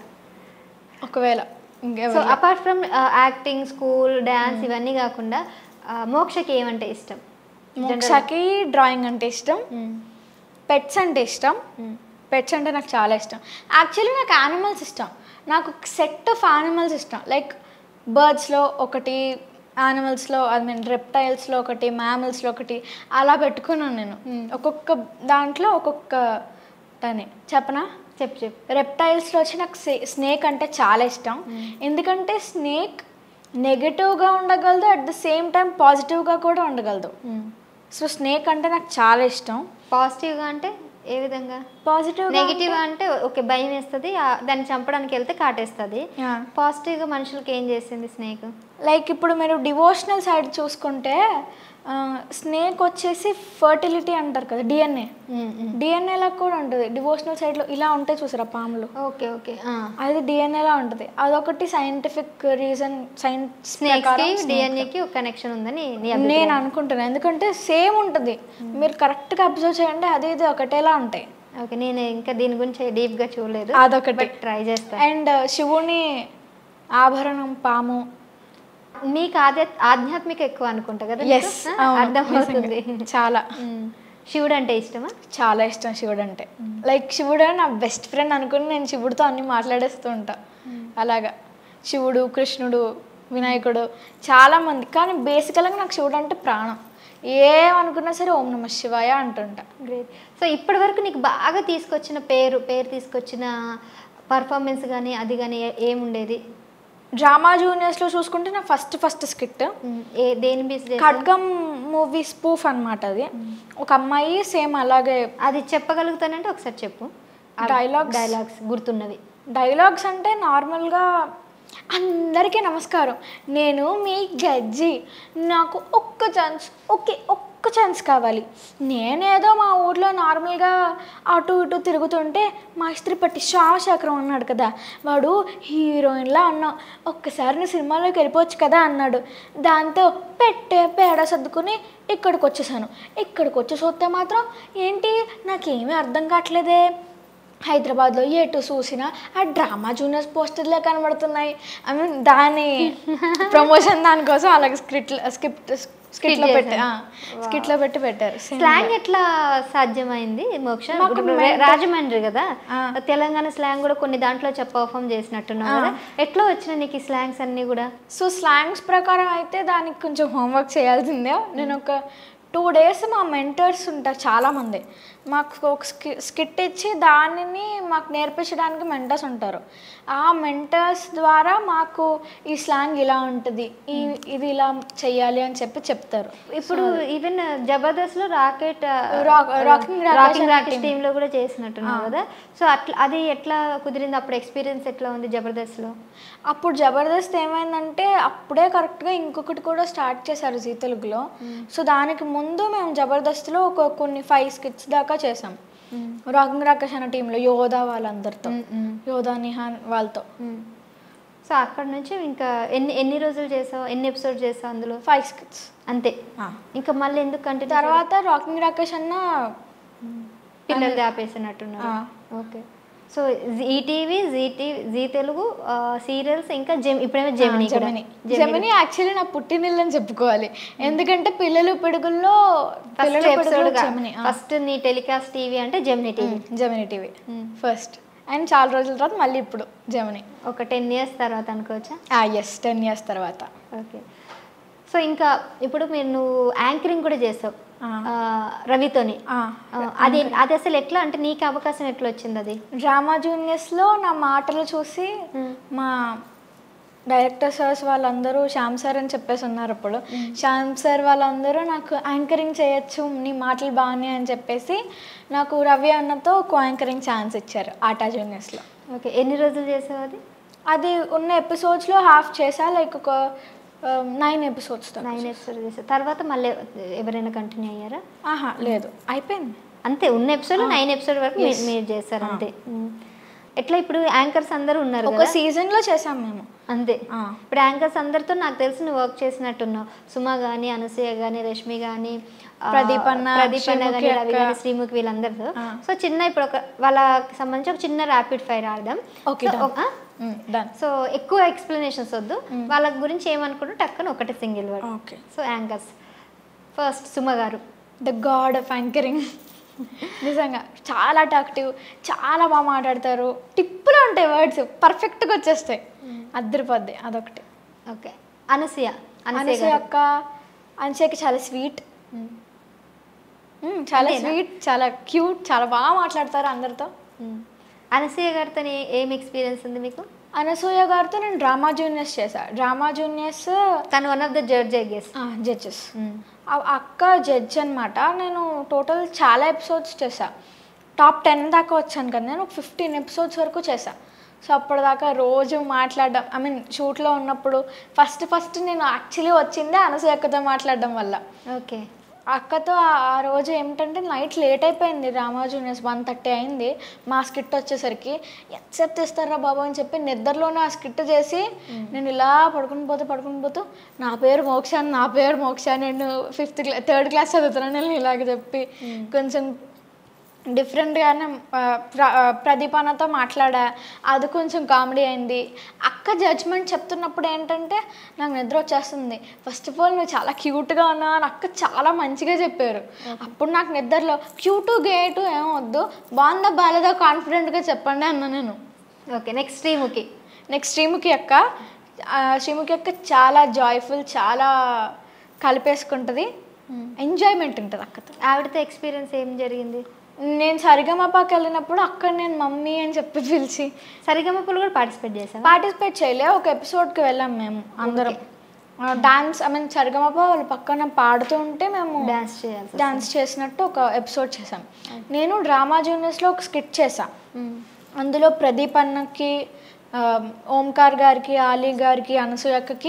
ఒకవేళ సో ఇంకెవరు apart from acting school dance ఇవన్నీ కాకుండా ఆ, మోక్షకి ఏమంటే ఇష్టం మోక్షకి డ్రాయింగ్ అంటే ఇష్టం పెట్స్ అంటే ఇష్టం పెట్స్ అంటే నాకు చాలా ఇష్టం యాక్చువల్లీ నాకు యానిమల్స్ ఇష్టం నాకు సెట్ ఆఫ్ యానిమల్స్ ఇష్టం లైక్ బర్డ్స్లో ఒకటి యానిమల్స్లో ఐ మీన్ రెప్టైల్స్లో ఒకటి మ్యామల్స్లో ఒకటి అలా పెట్టుకున్నాను నేను ఒక్కొక్క దాంట్లో ఒక్కొక్క అని చెప్పనా చెప్పు చెప్పు రెప్టైల్స్లో వచ్చి నాకు స్నేక్ అంటే చాలా ఇష్టం ఎందుకంటే స్నేక్ నెగటివ్గా ఉండగలదు అట్ ద సేమ్ టైం పాజిటివ్గా కూడా ఉండగలదు సో స్నేక్ అంటే నాకు చాలా ఇష్టం పాజిటివ్గా అంటే ఏ విధంగా పాజిటివ్ నెగిటివ్ అంటే ఓకే భయం వేస్తుంది ఆ- దాన్ని చంపడానికి వెళ్తే కాటేస్తుంది పాజిటివ్గా మనుషులకి ఏం చేసింది స్నేక్ లైక్ ఇప్పుడు మీరు డివోషనల్ సైడ్ చూసుకుంటే స్నేక్ వచ్చేసి ఫర్టిలిటీ అంటారు కదా డిఎన్ఏ డిఎన్ఏలా కూడా ఉంటుంది డివోషనల్ సైడ్లో ఇలా ఉంటాయి చూసారా పాములు ఓకే ఓకే అది డిఎన్ఏలా ఉంటుంది అదొకటి సైంటిఫిక్ రీజన్ సైన్స్ స్నేక్స్ కి డిఎన్ఏకి ఒక కనెక్షన్ ఉందని నీ అభిప్రాయం. నేను అనుకుంటున్నాను ఎందుకంటే సేమ్ ఉంటుంది మీరు కరెక్ట్గా అబ్జర్వ్ చేయండి అది ఇది ఒకటేలా ఉంటాయి ఓకే నేను ఇంకా దీని గురించి డీప్ గా చూడలేదు అదొకటి ట్రై చేస్తా అండ్ శివుని ఆభరణం పాము మీకు ఆధ్యా ఆధ్యాత్మిక ఎక్కువ అనుకుంటా కదా మీకు? ఎస్ ఆ, అర్థమవుతుంది చాలా ఉమ్. శివుడు అంటే ఇష్టమా చాలా ఇష్టం శివుడు అంటే లైక్ శివుడు నా బెస్ట్ ఫ్రెండ్ అనుకుని నేను శివుడితో అన్ని మాట్లాడేస్తూ ఉంటా అలాగా శివుడు కృష్ణుడు వినాయకుడు చాలా మంది కానీ బేసికల్గా నాకు శివుడు అంటే ప్రాణం ఏమనుకున్నా సరే ఓం నమ శివాయ అంటుంటా గ్రేట్ సో ఇప్పటి వరకు నీకు బాగా తీసుకొచ్చిన పేరు పేరు తీసుకొచ్చిన పర్ఫార్మెన్స్ కానీ అది కానీ ఏముండేది డ్రామా జూనియర్స్లో చూసుకుంటే నా ఫస్ట్ ఫస్ట్ స్కిట్ ఉమ్, ఏ దేని బేస్ చేసి ఖడ్గం మూవీ స్పూఫ్ అన్నమాట అది ఒక అమ్మాయి సేమ్ అలాగే అది చెప్పగలుగుతానంటే ఒకసారి చెప్పు Dialogues? డైలాగ్స్ గుర్తున్నవి డైలాగ్స్ అంటే నార్మల్గా అందరికీ నమస్కారం నేను మీ గజ్జి నాకు ఒక్క ఛాన్స్ ఒకే ఒక్క ఛాన్స్ కావాలి నేనేదో మా ఊర్లో నార్మల్గా అటు ఇటు తిరుగుతుంటే మా ఇస్త్రీ పట్టి శ్యామశేఖరం అన్నాడు కదా వాడు హీరోయిన్లా అన్నావు ఒక్కసారి నీ సినిమాలోకి వెళ్ళిపోవచ్చు కదా అన్నాడు దాంతో పెట్టే పేడ సర్దుకుని ఇక్కడికి వచ్చేసాను ఇక్కడికి వచ్చి చూస్తే మాత్రం ఏంటి నాకేమీ అర్థం కావట్లేదే హైదరాబాద్లో ఎటు చూసినా ఆ డ్రామా జూనియర్స్ పోస్టర్లే కనబడుతున్నాయి ఐ మీన్ దాని ప్రమోషన్ దానికోసం అలాగే స్క్రిప్ట్ స్క్రిప్ట్ స్కిట్లో పెట్టి స్కిట్లో పెట్టి పెట్టారు Same. స్లాంగ్ ఎట్లా సాధ్యమైంది మోక్ష మాకు ఇప్పుడు mentor- రాజమండ్రి కదా ఆ. తెలంగాణ స్లాంగ్ కూడా కొన్ని దాంట్లో చెప్ప పర్ఫామ్ చేసినట్టున్నావు కదా ఎట్లా వచ్చినాయి నీకు ఈ స్లాంగ్స్ అన్ని కూడా సో స్లాంగ్స్ ప్రకారం అయితే దానికి కొంచెం హోంవర్క్ చేయాల్సిందే నేను ఒక టూ డేస్ మా మెంటర్స్ ఉంటారు చాలామంది మాకు ఒక స్కి స్కిట్ ఇచ్చి దానిని మాకు నేర్పించడానికి మెంటర్స్ ఉంటారు ఆ మెంటర్స్ ద్వారా మాకు ఈ స్లాంగ్ ఇలా ఉంటుంది ఈ ఇది ఇలా చెయ్యాలి అని చెప్పి చెప్తారు ఇప్పుడు ఈవెన్ జబర్దస్త్ లో rocket Rock- Rocking Rakesh rocking అనే రాకెట్ టీమ్ లో కూడా చేసినట్టున్నావు కదా సో అట్లా అది ఎట్లా కుదిరింది అప్పుడు ఎక్స్పీరియన్స్ ఎట్లా ఉంది జబర్దస్త్ లో అప్పుడు జబర్దస్త్ ఏమైందంటే అప్పుడే కరెక్ట్గా ఇంకొకటి కూడా స్టార్ట్ చేశారు జీ తెలుగులో సో దానికి ముందు మేము జబర్దస్త్లో ఒక కొన్ని ఫైవ్ స్కిట్స్ దాకా చేసాం రాకింగ్ రాకేష్ అన్న టీంలో యోధా వాళ్ళందరితో యోధా నిహాన్ వాళ్ళతో సో అక్కడ నుంచి ఇంకా ఎన్ని ఎన్ని రోజులు చేసావు ఎన్ని ఎపిసోడ్ చేసావు అందులో ఫైవ్ స్కిట్స్ అంతే ఇంకా మళ్ళీ ఎందుకు కంటిన్యూ తర్వాత రాకింగ్ రాకేష్ అన్న పిల్లలు ఆపేసినట్టున్నారు ఆ. Okay so ETV Zee TV Zee Telugu serials ఇంకా జెమ్ ఇప్పుడేమో జెమిని కూడా. జమిని జమిని యాక్చువల్లీ నా పుట్టినిల్లు అని చెప్పుకోవాలి ఎందుకంటే పిల్లలు పిడుగుల్లో ఫస్ట్ పిల్లలు ఎపిసోడ్ పిడుగులో జమిని ఆ. ఫస్ట్ నీ టెలికాస్ట్ టీవీ అంటే Gemini TV Gemini TV first and చాలా రోజుల తర్వాత మళ్ళీ ఇప్పుడు జమిని ఒక టెన్ ఇయర్స్ తర్వాత అనుకోవచ్చా ఎస్ టెన్ ఇయర్స్ తర్వాత ఓకే సో ఇంకా ఇప్పుడు మీరు నువ్వు యాంకరింగ్ కూడా చేసావు ఆ. ఆ, రవితోని ఆ, ఆ, అది అది అసలు ఎట్లా అంటే నీకు అవకాశం ఎట్లా వచ్చింది అది డ్రామా జూనియర్స్లో నా మాటలు చూసి మా డైరెక్టర్ సార్స్ వాళ్ళందరూ శ్యామ్ సార్ అని చెప్పేసి ఉన్నారు అప్పుడు శ్యామ్ సార్ వాళ్ళందరూ నాకు యాంకరింగ్ చేయొచ్చు నీ మాటలు బాగున్నాయి అని చెప్పేసి నాకు రవి అన్నతో కో యాంకరింగ్ ఛాన్స్ ఇచ్చారు ఆటా జూనియర్స్లో ఓకే ఎన్ని రోజులు చేసావు అది అది ఉన్న ఎపిసోడ్స్లో హాఫ్ చేసా లైక్ ఒక నైన్ ఎపిసోడ్స్తో నైన్ ఎపిసోడ్ చేసావు తర్వాత మళ్ళీ ఎవరైనా కంటిన్యూ అయ్యారా ఆహా లేదు అయిపోయింది అంతే ఉన్న ఎపిసోడ్ నైన్ ఎపిసోడ్ వరకు మీరు- మీరు చేస్తారు అంతే ఉమ్. ఎట్లా ఇప్పుడు యాంకర్స్ అందరూ ఉన్నారు ఒక కదా సీజన్లో చేసాం మేము అంతే ఆ. ఇప్పుడు యాంకర్స్ అందరితో నాకు తెలిసి నువ్వు వర్క్ చేసినట్టున్నావు సుమ కానీ అనసూయ కానీ రష్మి కానీ ప్రదీప్ అన్న, ప్రదీప్ అన్న కానీ శ్రీముఖి రవి అక్క. కానీ శ్రీముఖి వీళ్ళందరితో ఆ. సో చిన్న ఇప్పుడు ఒక వాళ్ళకి సంబంధించి ఒక చిన్న ర్యాపిడ్ ఫైర్ ఆడదాం Okay, సో done. ఒక- డన్ సో ఎక్కువ ఎక్స్ప్లెనేషన్స్ వద్దు వాళ్ళ గురించి ఏమనుకుంటూ టక్కన ఒకటే single word okay so anchors first Suma garu the God of anchoring నిజంగా చాలా టాక్టివ్ చాలా బాగా మాట్లాడతారు టిప్పులు ఉంటాయి వర్డ్స్ పర్ఫెక్ట్గా వచ్చేస్తాయి అద్దరిపోద్ది అదొకటి ఓకే అనసూయ అనసూయ అనసూయ గారు. అక్క అనసూయకి చాలా స్వీట్ చాలా అంతేనా? స్వీట్ చాలా క్యూట్ చాలా బాగా మాట్లాడతారు అందరితో మ్మ్. అనసూయ గారితో ఏం ఎక్స్పీరియన్స్ ఉంది మీకు అనసూయ గారితో నేను డ్రామా జూనియర్స్ చేశా డ్రామా జూనియర్స్ తను one of the judge I guess judges అక్క జడ్జ్ అనమాట నేను టోటల్ చాలా ఎపిసోడ్స్ చేశా టాప్ టెన్ దాకా వచ్చాను కదా నేను ఫిఫ్టీన్ ఎపిసోడ్స్ వరకు చేశా సో అప్పటిదాకా రోజు మాట్లాడడం ఐ మీన్ షూట్లో ఉన్నప్పుడు ఫస్ట్ ఫస్ట్ నేను యాక్చువల్లీ వచ్చిందే అనసూయ అక్కతో మాట్లాడడం వల్ల ఓకే అక్కతో ఆ- ఆ రోజు ఏమిటంటే నైట్ లేట్ అయిపోయింది రామా జూనియర్స్ వన్ థర్టీ అయింది మా స్కిట్ వచ్చేసరికి ఎంతసేపు తెస్తారా బాబు అని చెప్పి నిద్రలోనే ఆ స్కిట్ చేసి నేను ఇలా పడుకుని పోతూ పడుకుని పోతూ నా పేరు మోక్ష అని నా పేరు మోక్ష నేను ఫిఫ్త్ క్లా థర్డ్ క్లాస్ చదువుతున్నాను నేను ఇలాగ చెప్పి కొంచెం డిఫరెంట్గానే ఆ, ప్ర ఆ, ప్రదీప్ అన్నతో మాట్లాడా అది కొంచెం కామెడీ అయింది అక్క జడ్జ్మెంట్ చెప్తున్నప్పుడు ఏంటంటే నాకు నిద్ర వచ్చేస్తుంది ఫస్ట్ ఆఫ్ ఆల్ నువ్వు చాలా క్యూట్గా ఉన్నావు అని అక్క చాలా మంచిగా చెప్పారు అప్పుడు నాకు నిద్రలో క్యూటు గేటు ఏం వద్దు బాగుందా బాలేదా కాన్ఫిడెంట్గా చెప్పండి అన్న నేను okay next Sreemukhi next Sreemukhi అక్క ఆ, శ్రీముఖి అక్క చాలా జాయ్ఫుల్ చాలా కలిపేసుకుంటుంది ఎంజాయ్మెంట్ ఉంటుంది అక్కతో ఆవిడతో ఎక్స్పీరియన్స్ ఏం జరిగింది నేను సరిగమపాకి వెళ్ళినప్పుడు అక్కడ నేను మమ్మీ అని చెప్పి పిలిచి సరిగమపులు కూడా పార్టిసిపేట్ చేశాను పార్టిసిపేట్ చేయలే ఒక ఎపిసోడ్కి వెళ్ళాం మేము అందరం డాన్స్ ఐ మీన్ సరిగమప వాళ్ళు పక్కన పాడుతూ ఉంటే మేము డాన్స్ చేయాల్సి డాన్స్ చేసినట్టు ఒక ఎపిసోడ్ చేసాం నేను డ్రామా జూనియర్స్లో ఒక స్కిట్ చేసా అందులో ప్రదీప్ అన్నకి ఆ, ఓంకార్ గారికి ఆలీ గారికి అనసూయ అక్కకి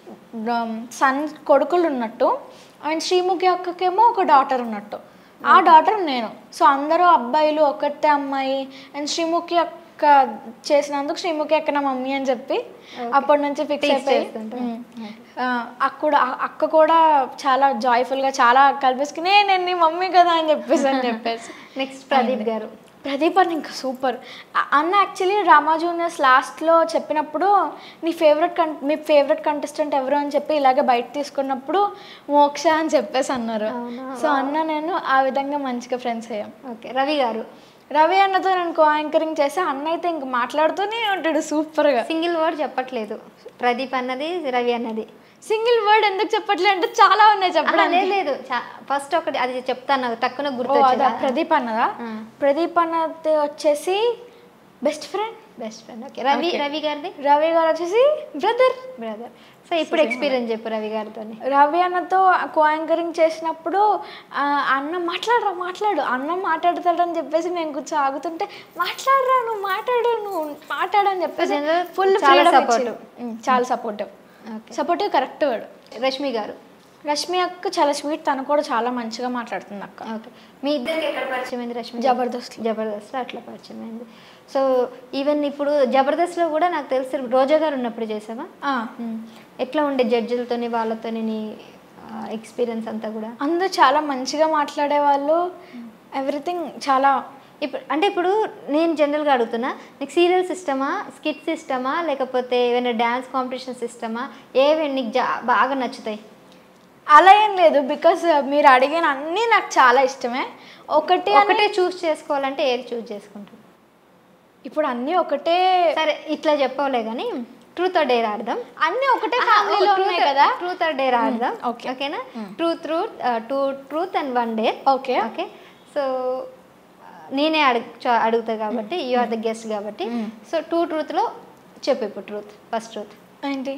సన్ కొడుకులు ఉన్నట్టు అండ్ శ్రీముఖి అక్కకేమో ఒక డాటర్ ఉన్నట్టు ఆ డాటర్ నేను సో అందరూ అబ్బాయిలు ఒక్కటే అమ్మాయి అండ్ శ్రీముఖి అక్క చేసినందుకు శ్రీముఖి అక్క నా మమ్మీ అని చెప్పి అప్పటి నుంచి ఫిక్స్ Tease అయిపోయి చేస్తుంటారు. ఉమ్. ఆ, అక్క కూడా ఆ- అక్క కూడా చాలా జాయ్ఫుల్గా చాలా కలిపేసుకుని "ఏ, నేను నీ మమ్మీ కదా అని చెప్పేసి అని చెప్పేసి నెక్స్ట్ ప్రదీప్ గారు ప్రదీప్ అన్న ఇంకా సూపర్ అ- అన్న యాక్చువల్లీ రామా జూనియర్స్ లాస్ట్లో చెప్పినప్పుడు నీ ఫేవరెట్ కం మీ ఫేవరెట్ కంటెస్టెంట్ ఎవరు అని చెప్పి ఇలాగే బయట తీసుకున్నప్పుడు మోక్ష అని చెప్పేసి అన్నారు అవునా? సో అన్న నేను ఆ విధంగా మంచిగా ఫ్రెండ్స్ అయ్యాం ఓకే రవి గారు రవి అన్నతో నేను కో యాంకరింగ్ చేసి అన్న అయితే ఇంక మాట్లాడుతూనే ఉంటాడు సూపర్గా సింగిల్ వర్డ్ చెప్పట్లేదు ప్రదీప్ అన్నది రవి అన్నది సింగిల్ వర్డ్ ఎందుకు చెప్పట్లేదు అంటే చాలా ఉన్నాయి ఆహా, చెప్పడానికి లేదు లేదు ఫస్ట్ ఒకటి అది చెప్తాను నాకు టక్కున ఓ, గుర్తు అదా ప్రదీప్ అన్నదా ఆ. ప్రదీప్ అన్నది వచ్చేసి best friend best friend okay Ravi Ravi గారిది రవి గారు వచ్చేసి బ్రదర్ బ్రదర్ సో ఇప్పుడు ఎక్స్పీరియన్స్ చెప్పు రవి గారితో రవి అన్నతో కో యాంకరింగ్ చేసినప్పుడు ఆ, అన్న మాట్లాడరా మాట్లాడు అన్న మాట్లాడతాడని చెప్పేసి నేను కూర్చో ఆగుతుంటే మాట్లాడరా నువ్వు మాట్లాడు నువ్వు మాట్లాడు అని చెప్పేసి general ఫుల్ చాలా ఫ్రీడమ్ supportive. చాలా supportive okay supportive correct word Rashmi garu Rashmi అక్క చాలా స్వీట్ తను కూడా చాలా మంచిగా మాట్లాడుతుంది అక్క ఓకే మీ ఇద్దరికి ఎక్కడ పరిచయం అయింది రష్మి గారు? జబర్దస్త్ జబర్దస్త్లో అట్లా పరిచయం అయింది సో ఈవెన్ ఇప్పుడు జబర్దస్త్లో కూడా నాకు తెలిసి రోజా గారు ఉన్నప్పుడు చేసావా ఆ, ఎట్లా ఉండే జడ్జిలతోని వాళ్ళతోని నీ ఎక్స్పీరియన్స్ అంతా కూడా అందరూ చాలా మంచిగా మాట్లాడేవాళ్ళు ఎవ్రీథింగ్ చాలా ఇప్పుడు అంటే ఇప్పుడు నేను జనరల్గా అడుగుతున్నా నీకు సీరియల్ సిస్టమా స్కిట్ సిస్టమా లేకపోతే ఏమైనా డ్యాన్స్ కాంపిటీషన్ సిస్టమా ఏవి నీకు జా బాగా నచ్చుతాయి అలా ఏం లేదు బికాస్ మీరు అడిగిన అన్నీ నాకు చాలా ఇష్టమే ఒకటి అని- ఒకటే చూస్ చేసుకోవాలంటే ఏది చూస్ చేసుకుంటావు ఇప్పుడు అన్నీ ఒకటే సరే ఇట్లా చెప్పవలే కానీ ట్రూత్ ఆర్ డేర్ ఆడదాం అన్నీ ఒకటే ఫ్యామిలీలో ఉన్నాయి కదా ట్రూత్ ఆర్ డేర్ ఆడదాం okay. ఓకేనా truth truth two truth and one dare okay okay so నేనే అడుగు చ- అడుగుతా కాబట్టి యు ఆర్ ద గెస్ట్ కాబట్టి సో టూ ట్రూత్లో చెప్పు ఇప్పుడు ట్రూత్ ఫస్ట్ ట్రూత్ ఏంటి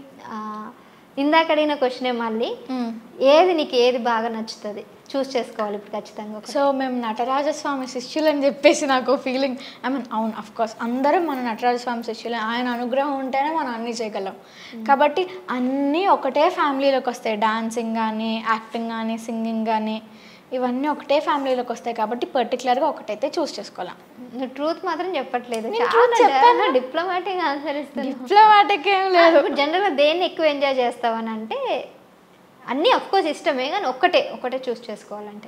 ఇందాక అడిగిన క్వశ్చనే మళ్ళీ ఏది నీకు ఏది బాగా నచ్చుతుంది చూస్ చేసుకోవాలి ఇప్పుడు ఖచ్చితంగా ఒకటి. సో మేము నటరాజస్వామి శిష్యులు అని చెప్పేసి నాకు ఫీలింగ్ ఐ మీన్ అవును అఫ్ కోర్స్ అందరం మన నటరాజస్వామి శిష్యులే ఆయన అనుగ్రహం ఉంటేనే మనం అన్నీ చేయగలం కాబట్టి అన్నీ ఒకటే ఫ్యామిలీలోకి వస్తాయి డాన్సింగ్ కానీ యాక్టింగ్ కానీ సింగింగ్ కానీ ఇవన్నీ ఒకటే ఫ్యామిలీలోకి వస్తాయి కాబట్టి పర్టికులర్గా ఒకటైతే చూస్ చేసుకోవాలి నువ్వు ట్రూత్ మాత్రం చెప్పట్లేదు నేను truth చెప్పాను. డిప్లొమాటిక్ ఆన్సర్ ఇస్తున్నావు డిప్లొమాటిక్ ఏం లేదు ఇప్పుడు జనరల్గా దేన్ని ఎక్కువ ఎంజాయ్ చేస్తావని అంటే అన్నీ కోర్స్ ఇష్టమే కానీ ఒక్కటే ఒకటే చూస్ చేసుకోవాలంటే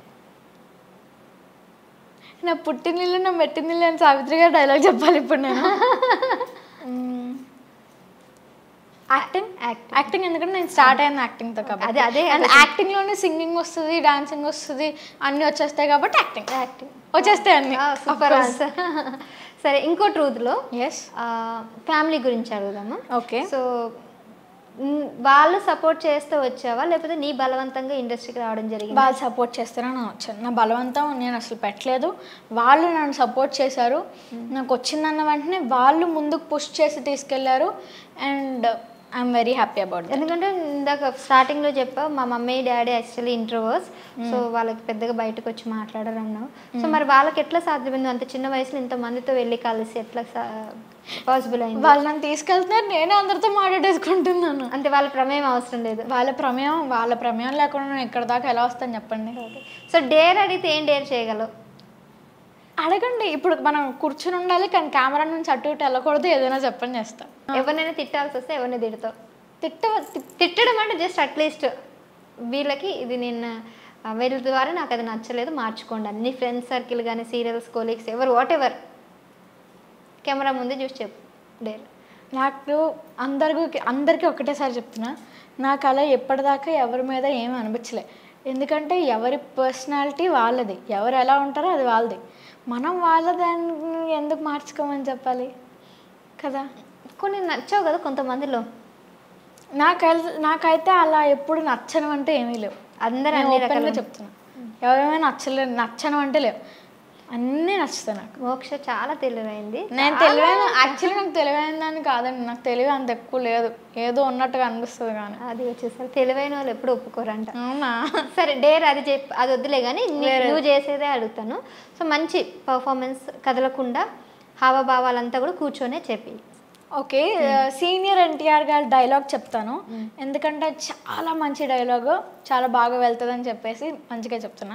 నా పుట్టినిల్లు నా మెట్టినిల్లు అని సావిత్రి గారు డైలాగ్ చెప్పాలి ఇప్పుడు నేను యాక్టింగ్ యాక్ట్ యాక్టింగ్ ఎందుకంటే నేను స్టార్ట్ అయ్యాను యాక్టింగ్తో కాబట్టి అదే- అదే అండ్ యాక్టింగ్లోనే సింగింగ్ వస్తుంది డాన్సింగ్ వస్తుంది అన్నీ వచ్చేస్తాయి కాబట్టి యాక్టింగ్ యాక్టింగ్ వచ్చేస్తాయి అన్నీ సూపర్ ఆన్సర్ సరే ఇంకో ట్రూత్లో ఎస్ ఫ్యామిలీ గురించి అడుగుదాము ఓకే సో మ్, వాళ్ళు సపోర్ట్ చేస్తూ వచ్చావా లేకపోతే నీ బలవంతంగా ఇండస్ట్రీకి రావడం జరిగింది వాళ్ళు సపోర్ట్ చేస్తారని నేను వచ్చాను నా బలవంతం నేను అసలు పెట్టలేదు వాళ్ళు నన్ను సపోర్ట్ చేశారు నాకు వచ్చిందన్న వెంటనే వాళ్ళు ముందుకు పుష్ చేసి తీసుకెళ్లారు and I'm very happy about ఎందుకంటే ఇందాక స్టార్టింగ్ లో చెప్పావు మా mummy daddy actually introverts so వాళ్ళకి పెద్దగా బయటకు వచ్చి మాట్లాడరు అన్నావు సో మరి వాళ్ళకి ఎట్లా సాధ్యమైంది అంత చిన్న వయసులో ఇంత మందితో వెళ్ళి కలిసి ఎట్లా పాసిబుల్ అయింది వాళ్ళు నన్ను తీసుకెళ్తున్నారు నేనే అందరితో మాట్లాడేసుకుంటున్నాను అంటే వాళ్ళ ప్రమేయం అవసరం లేదు వాళ్ళ ప్రమేయం వాళ్ళ ప్రమేయం లేకుండా నేను ఇక్కడ దాకా ఎలా వస్తాను చెప్పండి సో డేర్ అడిగితే ఏం డేర్ చేయగలవు అడగండి ఇప్పుడు మనం కూర్చుని ఉండాలి కానీ కెమెరా నుంచి అటు ఇటు వెళ్ళకూడదు ఏదైనా చెప్పని చేస్తాం ఎవరినైనా తిట్టాల్సి వస్తే ఎవరిని తిడతావు తిట్ట తి- తిట్టడం అంటే జస్ట్ అట్లీస్ట్ వీళ్ళకి ఇది నేను ఆ, వీళ్ళ ద్వారా నాకు అది నచ్చలేదు మార్చుకోండి అన్ని ఫ్రెండ్స్ సర్కిల్ కానీ సీరియల్స్ కోలీగ్స్ ఎవరు వాట్ ఎవర్ కెమెరా ముందు చూసి చెప్పు డేర్ నాకు అందరికి అందరికీ ఒకటేసారి చెప్తున్నా నాకు అలా ఎప్పటిదాకా ఎవరి మీద ఏమీ అనిపించలే ఎందుకంటే ఎవరి పర్సనాలిటీ వాళ్ళది ఎవరు ఎలా ఉంటారో అది వాళ్ళది మనం వాళ్ళ దాన్ని ఎందుకు మార్చుకోమని చెప్పాలి కదా కొన్ని నచ్చావు కదా కొంతమందిలో నాకు నాకైతే అలా ఎప్పుడు నచ్చను అంటే ఏమీ లేవు అందరూ నేను అన్ని ఓపెన్గా రకాల చెప్తున్నా ఎవరేమైనా నచ్చలేదు నచ్చను అంటే లేవు అన్నీ నచ్చుతాయి నాకు మోక్ష చాలా తెలివైంది నేను తెలివైన యాక్చువల్లీ నాకు తెలివైందని కాదండి నాకు తెలివి అంత ఎక్కువ లేదు ఏదో ఉన్నట్టుగా అనిపిస్తుంది కానీ అది వచ్చేసరికి తెలివైన వాళ్ళు ఎప్పుడు ఒప్పుకోరంట అవునా సరే డేర్ అది చెప్ అది వద్దులే కానీ నీ- నువ్వు చేసేదే అడుగుతాను సో మంచి పర్ఫార్మెన్స్ కదలకుండా హావభావాలంతా కూడా కూర్చొనే చెప్పి ఓకే సీనియర్ ఎన్టీఆర్ గారి డైలాగ్ చెప్తాను ఎందుకంటే చాలా మంచి డైలాగ్ చాలా బాగా వెళ్తుందని చెప్పేసి మంచిగా చెప్తున్నా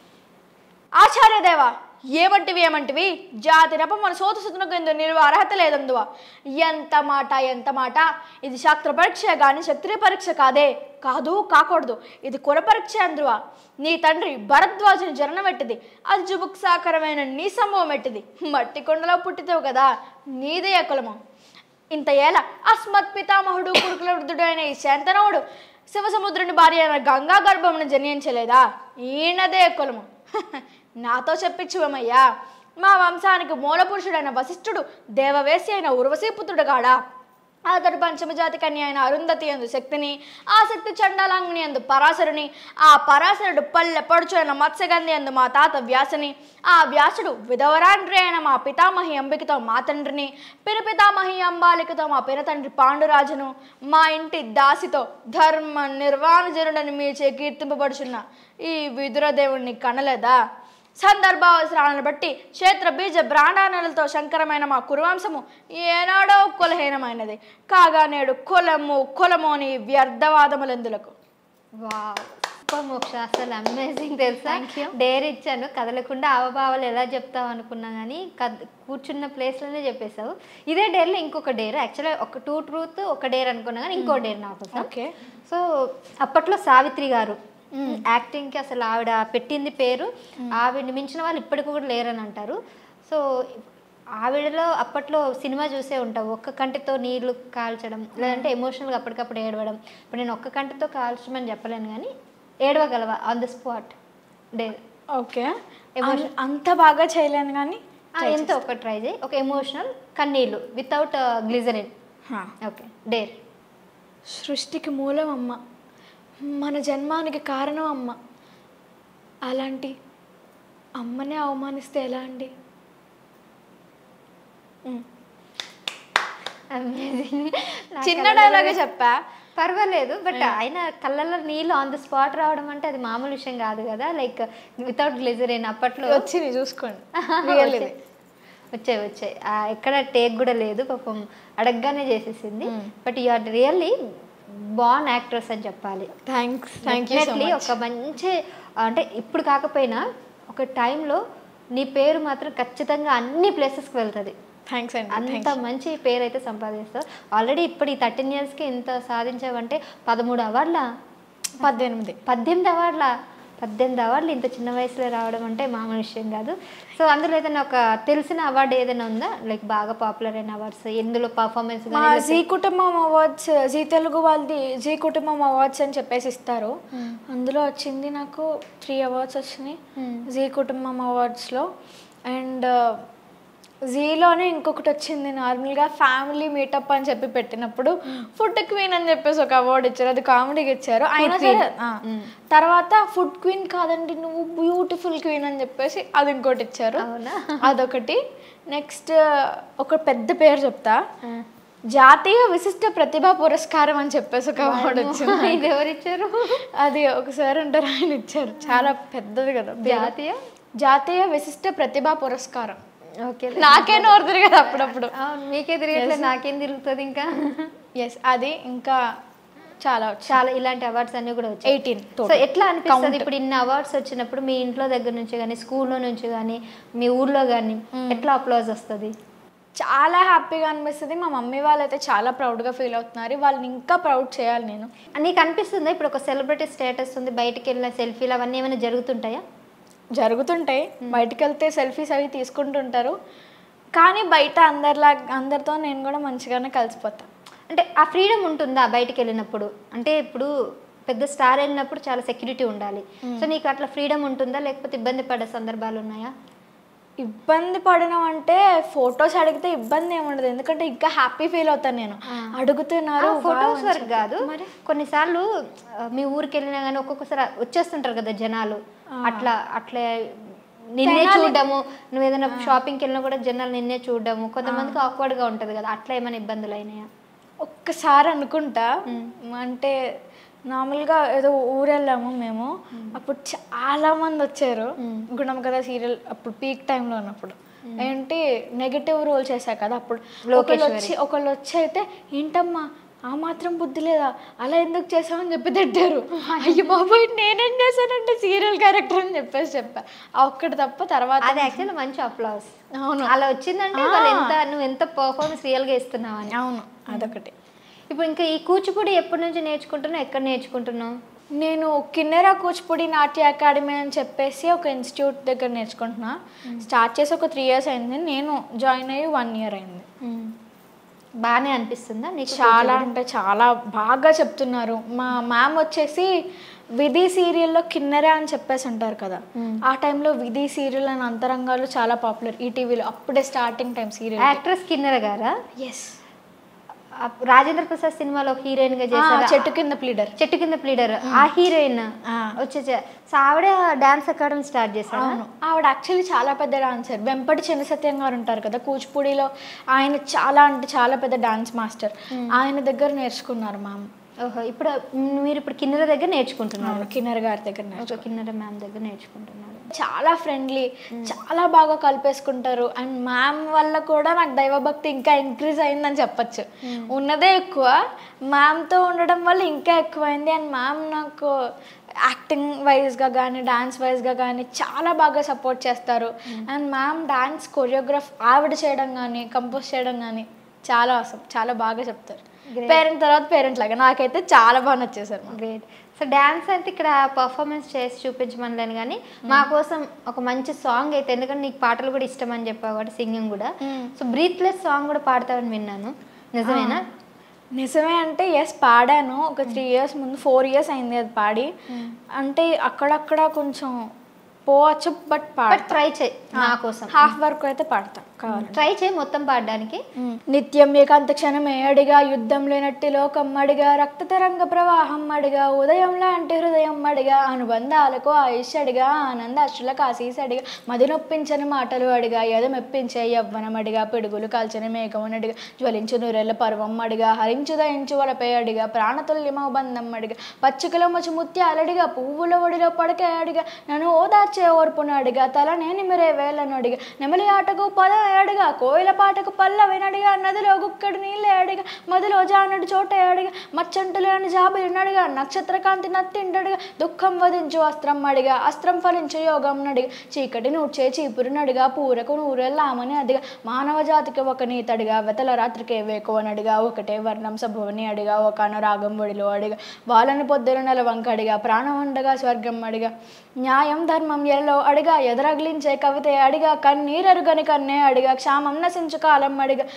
ఆచార్యదేవా ఏమంటివి ఏమంటివి జాతి రప మన సోత సుతునకు ఎందు నిలువ అర్హత లేదందువా ఎంత మాట ఎంత మాట ఇది శాస్త్ర పరీక్ష కానీ శక్తి పరీక్ష కాదే కాదు కాకూడదు ఇది కుల పరీక్ష అందువా నీ తండ్రి భరద్వాజుని జననం ఎట్టిది అది జుబుక్సాకరమైన నీ సంభవం ఎట్టిది మట్టి కొండలో పుట్టితావు కదా నీదే కులము ఇంత ఏల అస్మత్ పితామహుడు కురుకుల వృద్ధుడు అయిన ఈ శాంతనవుడు శివసముద్రుని భార్య అయిన గంగా గర్భమును జనించలేదా ఈయనదే కులము నాతో చెప్పించువమయ్యా మా వంశానికి మూలపురుషుడైన వశిష్ఠుడు దేవవేసి అయిన ఉర్వశీపుత్రుడు గాడా అతడు పంచమజాతి కన్య అయిన అరుంధతి ఎందు శక్తిని ఆ శక్తి చండాలాంగుని ఎందు పరాశరుని ఆ పరాశరుడు పల్లె పడుచు అయిన మత్స్యగంధి ఎందు మా తాత వ్యాసుని ఆ వ్యాసుడు విధవరాండ్రి అయిన మా పితామహి అంబికతో మా తండ్రిని పిరపితామహి అంబాలికతో మా పినతండ్రి పాండురాజును మా ఇంటి దాసితో ధర్మ నిర్వాణజనుడని మీచే కీర్తింపబడుచున్న ఈ విదురదేవుణ్ణి కనలేదా సందర్భావసరాలను బట్టి క్షేత్ర బీజ బ్రాండానలతో శంకరమైన మా కురువంశము ఏనాడో కులహీనమైనది కాగా నేడు కులము కులము అని వ్యర్థవాదములెందులకు వావ్ సూపర్ మోక్ష అసలు అమేజింగ్ తెలుసా Thank you. డేర్ ఇచ్చాను కదలకుండా అవభావాలు ఎలా చెప్తావు అనుకున్నా కానీ కద్ కూర్చున్న ప్లేస్లోనే చెప్పేశావు ఇదే డేర్లో ఇంకొక డేర్ యాక్చువల్గా ఒక టూ ట్రూత్ ఒక డేర్ అనుకున్నా కానీ ఇంకో డేర్ నా కోసం ఓకే సో అప్పట్లో సావిత్రి గారు యాక్టింగ్కి అసలు ఆవిడ పెట్టింది పేరు ఆవిడని మించిన వాళ్ళు ఇప్పటికి కూడా లేరని అంటారు సో ఆవిడలో అప్పట్లో సినిమా చూసే ఉంటావు ఒక్క కంటితో నీళ్లు కాల్చడం లేదంటే ఎమోషనల్గా అప్పటికప్పుడు ఏడవడం ఇప్పుడు నేను ఒక్క కంటితో కాల్చమని చెప్పలేను కానీ ఏడవగలవా on the spot day okay అన్- అంత బాగా చేయలేను కానీ ఎంత ఒక ట్రై చేయి ఒక ఎమోషనల్ కన్నీళ్ళు వితౌట్ గ్లిజరిన్ హా. ఓకే డేర్ సృష్టికి మూలం అమ్మ మన జన్మానికి కారణం అమ్మ అలాంటి అమ్మనే అవమానిస్తే ఎలా అండి ఉమ్. అమేజింగ్ చిన్న డైలాగే చెప్పా పర్వాలేదు బట్ ఆయన కళ్ళల్లో నీళ్ళు ఆన్ ద స్పాట్ రావడం అంటే అది మామూలు విషయం కాదు కదా లైక్ వితౌట్ గ్లిజరిన్ అప్పట్లో వచ్చింది చూసుకోండి Real ఇది. వచ్చాయి వచ్చాయి ఆ, ఎక్కడ టేక్ కూడా లేదు పాపం అడగగానే చేసేసింది but you are really born actress అని చెప్పాలి thanks thank you so Definitely ఒక మంచి అంటే ఇప్పుడు కాకపోయినా ఒక టైంలో నీ పేరు మాత్రం ఖచ్చితంగా అన్ని ప్లేసెస్కి వెళ్తుంది థ్యాంక్స్ అండి అంత మంచి పేరు అయితే సంపాదిస్తావు ఆల్రెడీ ఇప్పుడు ఈ థర్టీన్ ఇయర్స్కి ఇంత సాధించావంటే పదమూడు అవార్డుల పద్దెనిమిది పద్దెనిమిది అవార్డుల పద్దెనిమిది అవార్డులు ఇంత చిన్న వయసులో రావడం అంటే మామూలు విషయం కాదు సో అందులో ఏదైనా ఒక తెలిసిన అవార్డు ఏదైనా ఉందా లైక్ బాగా పాపులర్ అయిన అవార్డ్స్ ఎందులో పర్ఫార్మెన్స్ మా జీ కుటుంబం అవార్డ్స్ జీ తెలుగు వాళ్ళది జీ కుటుంబం అవార్డ్స్ అని చెప్పేసి ఇస్తారు అందులో వచ్చింది నాకు త్రీ అవార్డ్స్ వచ్చినాయి జీ కుటుంబం అవార్డ్స్లో అండ్ జీలోనే ఇంకొకటి వచ్చింది నార్మల్గా ఫ్యామిలీ మీటప్ అని చెప్పి పెట్టినప్పుడు ఫుడ్ క్వీన్ అని చెప్పేసి ఒక అవార్డు ఇచ్చారు అది కామెడీకి ఇచ్చారు అయినా సరే ఆ. తర్వాత ఫుడ్ క్వీన్ కాదండి నువ్వు బ్యూటిఫుల్ క్వీన్ అని చెప్పేసి అది ఇంకోటి ఇచ్చారు అవునా అదొకటి నెక్స్ట్ ఒక పెద్ద పేరు చెప్తా జాతీయ విశిష్ట ప్రతిభా పురస్కారం అని చెప్పేసి ఒక అవార్డు వచ్చింది ఇది ఎవరు ఇచ్చారు అది ఒకసారి అంటారు ఆయన ఇచ్చారు చాలా పెద్దది కదా పేరు. జాతీయ జాతీయ విశిష్ట ప్రతిభా పురస్కారం ఓకే నాకే నోరు తిరగదు అప్పుడప్పుడు అవును మీకే తిరగట్లేదు నాకేం తిరుగుతుంది ఇంకా ఎస్ అది ఇంకా చాలా చాలా ఇలాంటి అవార్డ్స్ అన్ని కూడా వచ్చాయి ఎయిటీన్ సో ఎట్లా అనిపిస్తుంది ఇప్పుడు ఇన్ని అవార్డ్స్ వచ్చినప్పుడు మీ ఇంట్లో దగ్గర నుంచి కానీ స్కూల్లో నుంచి కానీ మీ ఊర్లో కానీ ఎట్లా అప్లాజ్ వస్తుంది చాలా హ్యాపీగా అనిపిస్తుంది మా మమ్మీ వాళ్ళు అయితే చాలా ప్రౌడ్గా ఫీల్ అవుతున్నారు వాళ్ళని ఇంకా ప్రౌడ్ చేయాలి నేను నీకు అనిపిస్తుందా ఇప్పుడు ఒక సెలబ్రిటీ స్టేటస్ ఉంది బయటికి వెళ్ళిన సెల్ఫీలు అవన్నీ ఏమైనా జరుగుతుంటాయా జరుగుతుంటాయి బయటికి వెళ్తే సెల్ఫీస్ అవి తీసుకుంటుంటారు కానీ బయట అందరిలా అందరితో నేను కూడా మంచిగానే కలిసిపోతాను అంటే ఆ ఫ్రీడమ్ ఉంటుందా బయటికి వెళ్ళినప్పుడు అంటే ఇప్పుడు పెద్ద స్టార్ వెళ్ళినప్పుడు చాలా సెక్యూరిటీ ఉండాలి సో నీకు అట్లా ఫ్రీడమ్ ఉంటుందా లేకపోతే ఇబ్బంది పడే సందర్భాలు ఉన్నాయా ఇబ్బంది పడడం అంటే ఫొటోస్ అడిగితే ఇబ్బంది ఏముండదు ఎందుకంటే ఇంకా హ్యాపీ ఫీల్ అవుతాను నేను అడుగుతున్నారు ఫొటోస్ వరకు కాదు కొన్నిసార్లు ఆ, మీ ఊరికి వెళ్ళినా కానీ ఒక్కొక్కసారి వచ్చేస్తుంటారు కదా జనాలు అట్లా అట్లా నిన్నే చూడడము నువ్వు ఏదైనా షాపింగ్కి వెళ్ళినా కూడా జనాలు నిన్నే చూడడము కొంతమందికి awkward గా ఉంటది కదా అట్లా ఏమైనా ఇబ్బందులు అయినాయా ఒక్కసారి అనుకుంటా అంటే నార్మల్గా ఏదో ఊరు వెళ్ళాము మేము అప్పుడు చాలా మంది వచ్చారు గుణం కదా సీరియల్ అప్పుడు పీక్ టైంలో ఉన్నప్పుడు ఏంటి నెగిటివ్ రోల్ చేశా కదా అప్పుడు ఒకళ్ళు వచ్చి ఒకళ్ళు వచ్చి అయితే ఏంటమ్మా ఆ మాత్రం బుద్ధి లేదా అలా ఎందుకు చేసామని చెప్పి తిట్టారు అయ్యో బాబోయ్ నేనేం చేశానంటే సీరియల్ క్యారెక్టర్ అని చెప్పేసి చెప్పా ఆ ఒక్కటి తప్ప తర్వాత అది యాక్చువల్లీ మంచి అప్లాస్ అవును అలా వచ్చిందంటే వాళ్ళు ఎంత నువ్వు ఎంత పర్ఫార్మెన్స్ రియల్గా ఇస్తున్నావు అని అవును అదొకటి ఇప్పుడు ఇంకా ఈ కూచిపూడి ఎప్పటి నుంచి నేర్చుకుంటున్నావు ఎక్కడ నేర్చుకుంటున్నావు నేను కిన్నెరా కూచిపూడి నాట్య అకాడమీ అని చెప్పేసి ఒక ఇన్స్టిట్యూట్ దగ్గర నేర్చుకుంటున్నా స్టార్ట్ చేసి ఒక త్రీ ఇయర్స్ అయింది నేను జాయిన్ అయ్యి వన్ ఇయర్ అయింది బాగానే అనిపిస్తుందా నీకు చాలా అంటే చాలా బాగా చెప్తున్నారు మా మ్యామ్ వచ్చేసి విధి సీరియల్లో కిన్నెరా అని చెప్పేసి అంటారు కదా ఆ టైంలో విధి సీరియల్ అని అంతరంగాలు చాలా పాపులర్ ఈటీవీలో అప్పుడే స్టార్టింగ్ టైం సీరియల్ యాక్ట్రెస్ కిన్నెర గారా ఎస్ ఆ రాజేంద్ర ప్రసాద్ సినిమాలో హీరోయిన్ గా చేశారు చెట్టు కింద ప్లీడర్ చెట్టు కింద ప్లీడర్ ఆ హీరోయిన్ వచ్చే సో ఆవిడ డాన్స్ అకాడమీ స్టార్ట్ చేశారు అవును ఆవిడ యాక్చువల్లీ చాలా పెద్ద డాన్సర్ వెంపటి చిన్న సత్యం గారు ఉంటారు కదా కూచిపూడిలో ఆయన చాలా అంటే చాలా పెద్ద డాన్స్ మాస్టర్ ఆయన దగ్గర నేర్చుకున్నారు మ్యామ్ ఓహో ఇప్పుడు మీరు ఇప్పుడు కిన్నెర దగ్గర నేర్చుకుంటున్నారు కిన్నర్ గారి దగ్గర నేర్చు- ఒక కిన్నెర మ్యామ్ దగ్గర నేర్చుకుంటున్నారు చాలా ఫ్రెండ్లీ చాలా బాగా కలిపేసుకుంటారు అండ్ మ్యామ్ వల్ల కూడా నాకు దైవభక్తి ఇంకా ఇంక్రీజ్ అయిందని చెప్పొచ్చు ఉన్నదే ఎక్కువ మ్యామ్తో ఉండడం వల్ల ఇంకా ఎక్కువైంది అండ్ మ్యామ్ నాకు యాక్టింగ్ వైజ్గా కానీ డాన్స్ వైజ్గా కానీ చాలా బాగా సపోర్ట్ చేస్తారు అండ్ మ్యామ్ డాన్స్ కొరియోగ్రాఫ్ ఆవిడ చేయడం కానీ కంపోజ్ చేయడం కానీ చాలా అవసరం చాలా బాగా చెప్తారు పేరెంట్ తర్వాత పేరెంట్ లాగా నాకైతే చాలా బాగా నచ్చేసారు మ్యామ్ గ్రేట్ సో డ్యాన్స్ అయితే ఇక్కడ పర్ఫార్మెన్స్ చేసి చూపించమనలేను కానీ మా కోసం ఒక మంచి సాంగ్ అయితే ఎందుకంటే నీకు పాటలు కూడా ఇష్టం అని చెప్పావు కాబట్టి సింగింగ్ కూడా సో బ్రీత్లెస్ సాంగ్ కూడా పాడతావని విన్నాను నిజమేనా నిజమే అంటే ఎస్ పాడాను ఒక త్రీ ఇయర్స్ ముందు ఫోర్ ఇయర్స్ అయింది అది పాడి అంటే అక్కడక్కడ కొంచెం పోవచ్చు బట్ పాడ బట్ ట్రై చేయి నా కోసం హాఫ్ వర్క్ అయితే పాడతా కావాలి ట్రై చేయి మొత్తం పాడడానికి నిత్యం ఏకాంత క్షణమే అడిగా యుద్ధం లేనట్టి లోకం అడిగా రక్త తరంగ ప్రవాహం అడిగా ఉదయం లాంటి హృదయం అడిగా అనుబంధాలకు ఆయుష్ అడిగా ఆనంద అశ్రులకు ఆశీస్ అడిగా మది నొప్పించని మాటలు అడిగా ఎద మెప్పించే యవ్వనం అడిగా పిడుగులు కాల్చని మేఘం అడిగా జ్వలించు నూరెళ్ళ పర్వం అడిగా హరించు దయించు వలపై అడిగా ప్రాణతుల్యమో బంధం అడిగా పచ్చికలో మచి ముత్యాలడిగా పువ్వుల ఒడిలో పడకే అడిగా నన్ను ఓదార్చే ఓర్పును అడిగా తల నేను మిరే వేలను అడిగా నెమలి ఆటకు పద అడిగా కోయిల పాటకు పల్లవినడిగా నదిలో గుక్కడి నీళ్ళే అడిగా మదిలో జానడు చోటే అడిగా మచ్చంటులు అని జాబిలినడిగా నక్షత్రకాంతి నత్తిండడిగా దుఃఖం వధించు అస్త్రం అడిగా అస్త్రం ఫలించు యోగం నడిగా చీకటి నూడ్చే చీపురునడిగా పూరకు నూరెల్లామని అదిగా మానవ జాతికి ఒక నీతడిగా వెతల రాత్రికే వేకువనడిగా ఒకటే వర్ణం సభువని అడిగా ఒక అనురాగం ఒడిలో అడిగా వాళ్ళని పొద్దున నెలవంకడిగా ప్రాణం ఉండగా స్వర్గం అడిగా న్యాయం ధర్మం ఎరలో అడిగా ఎదరగిలించే కవితే అడిగా కన్నీరెరుగని కన్నే అడిగా క్షామం నశించు కాలం అడిగా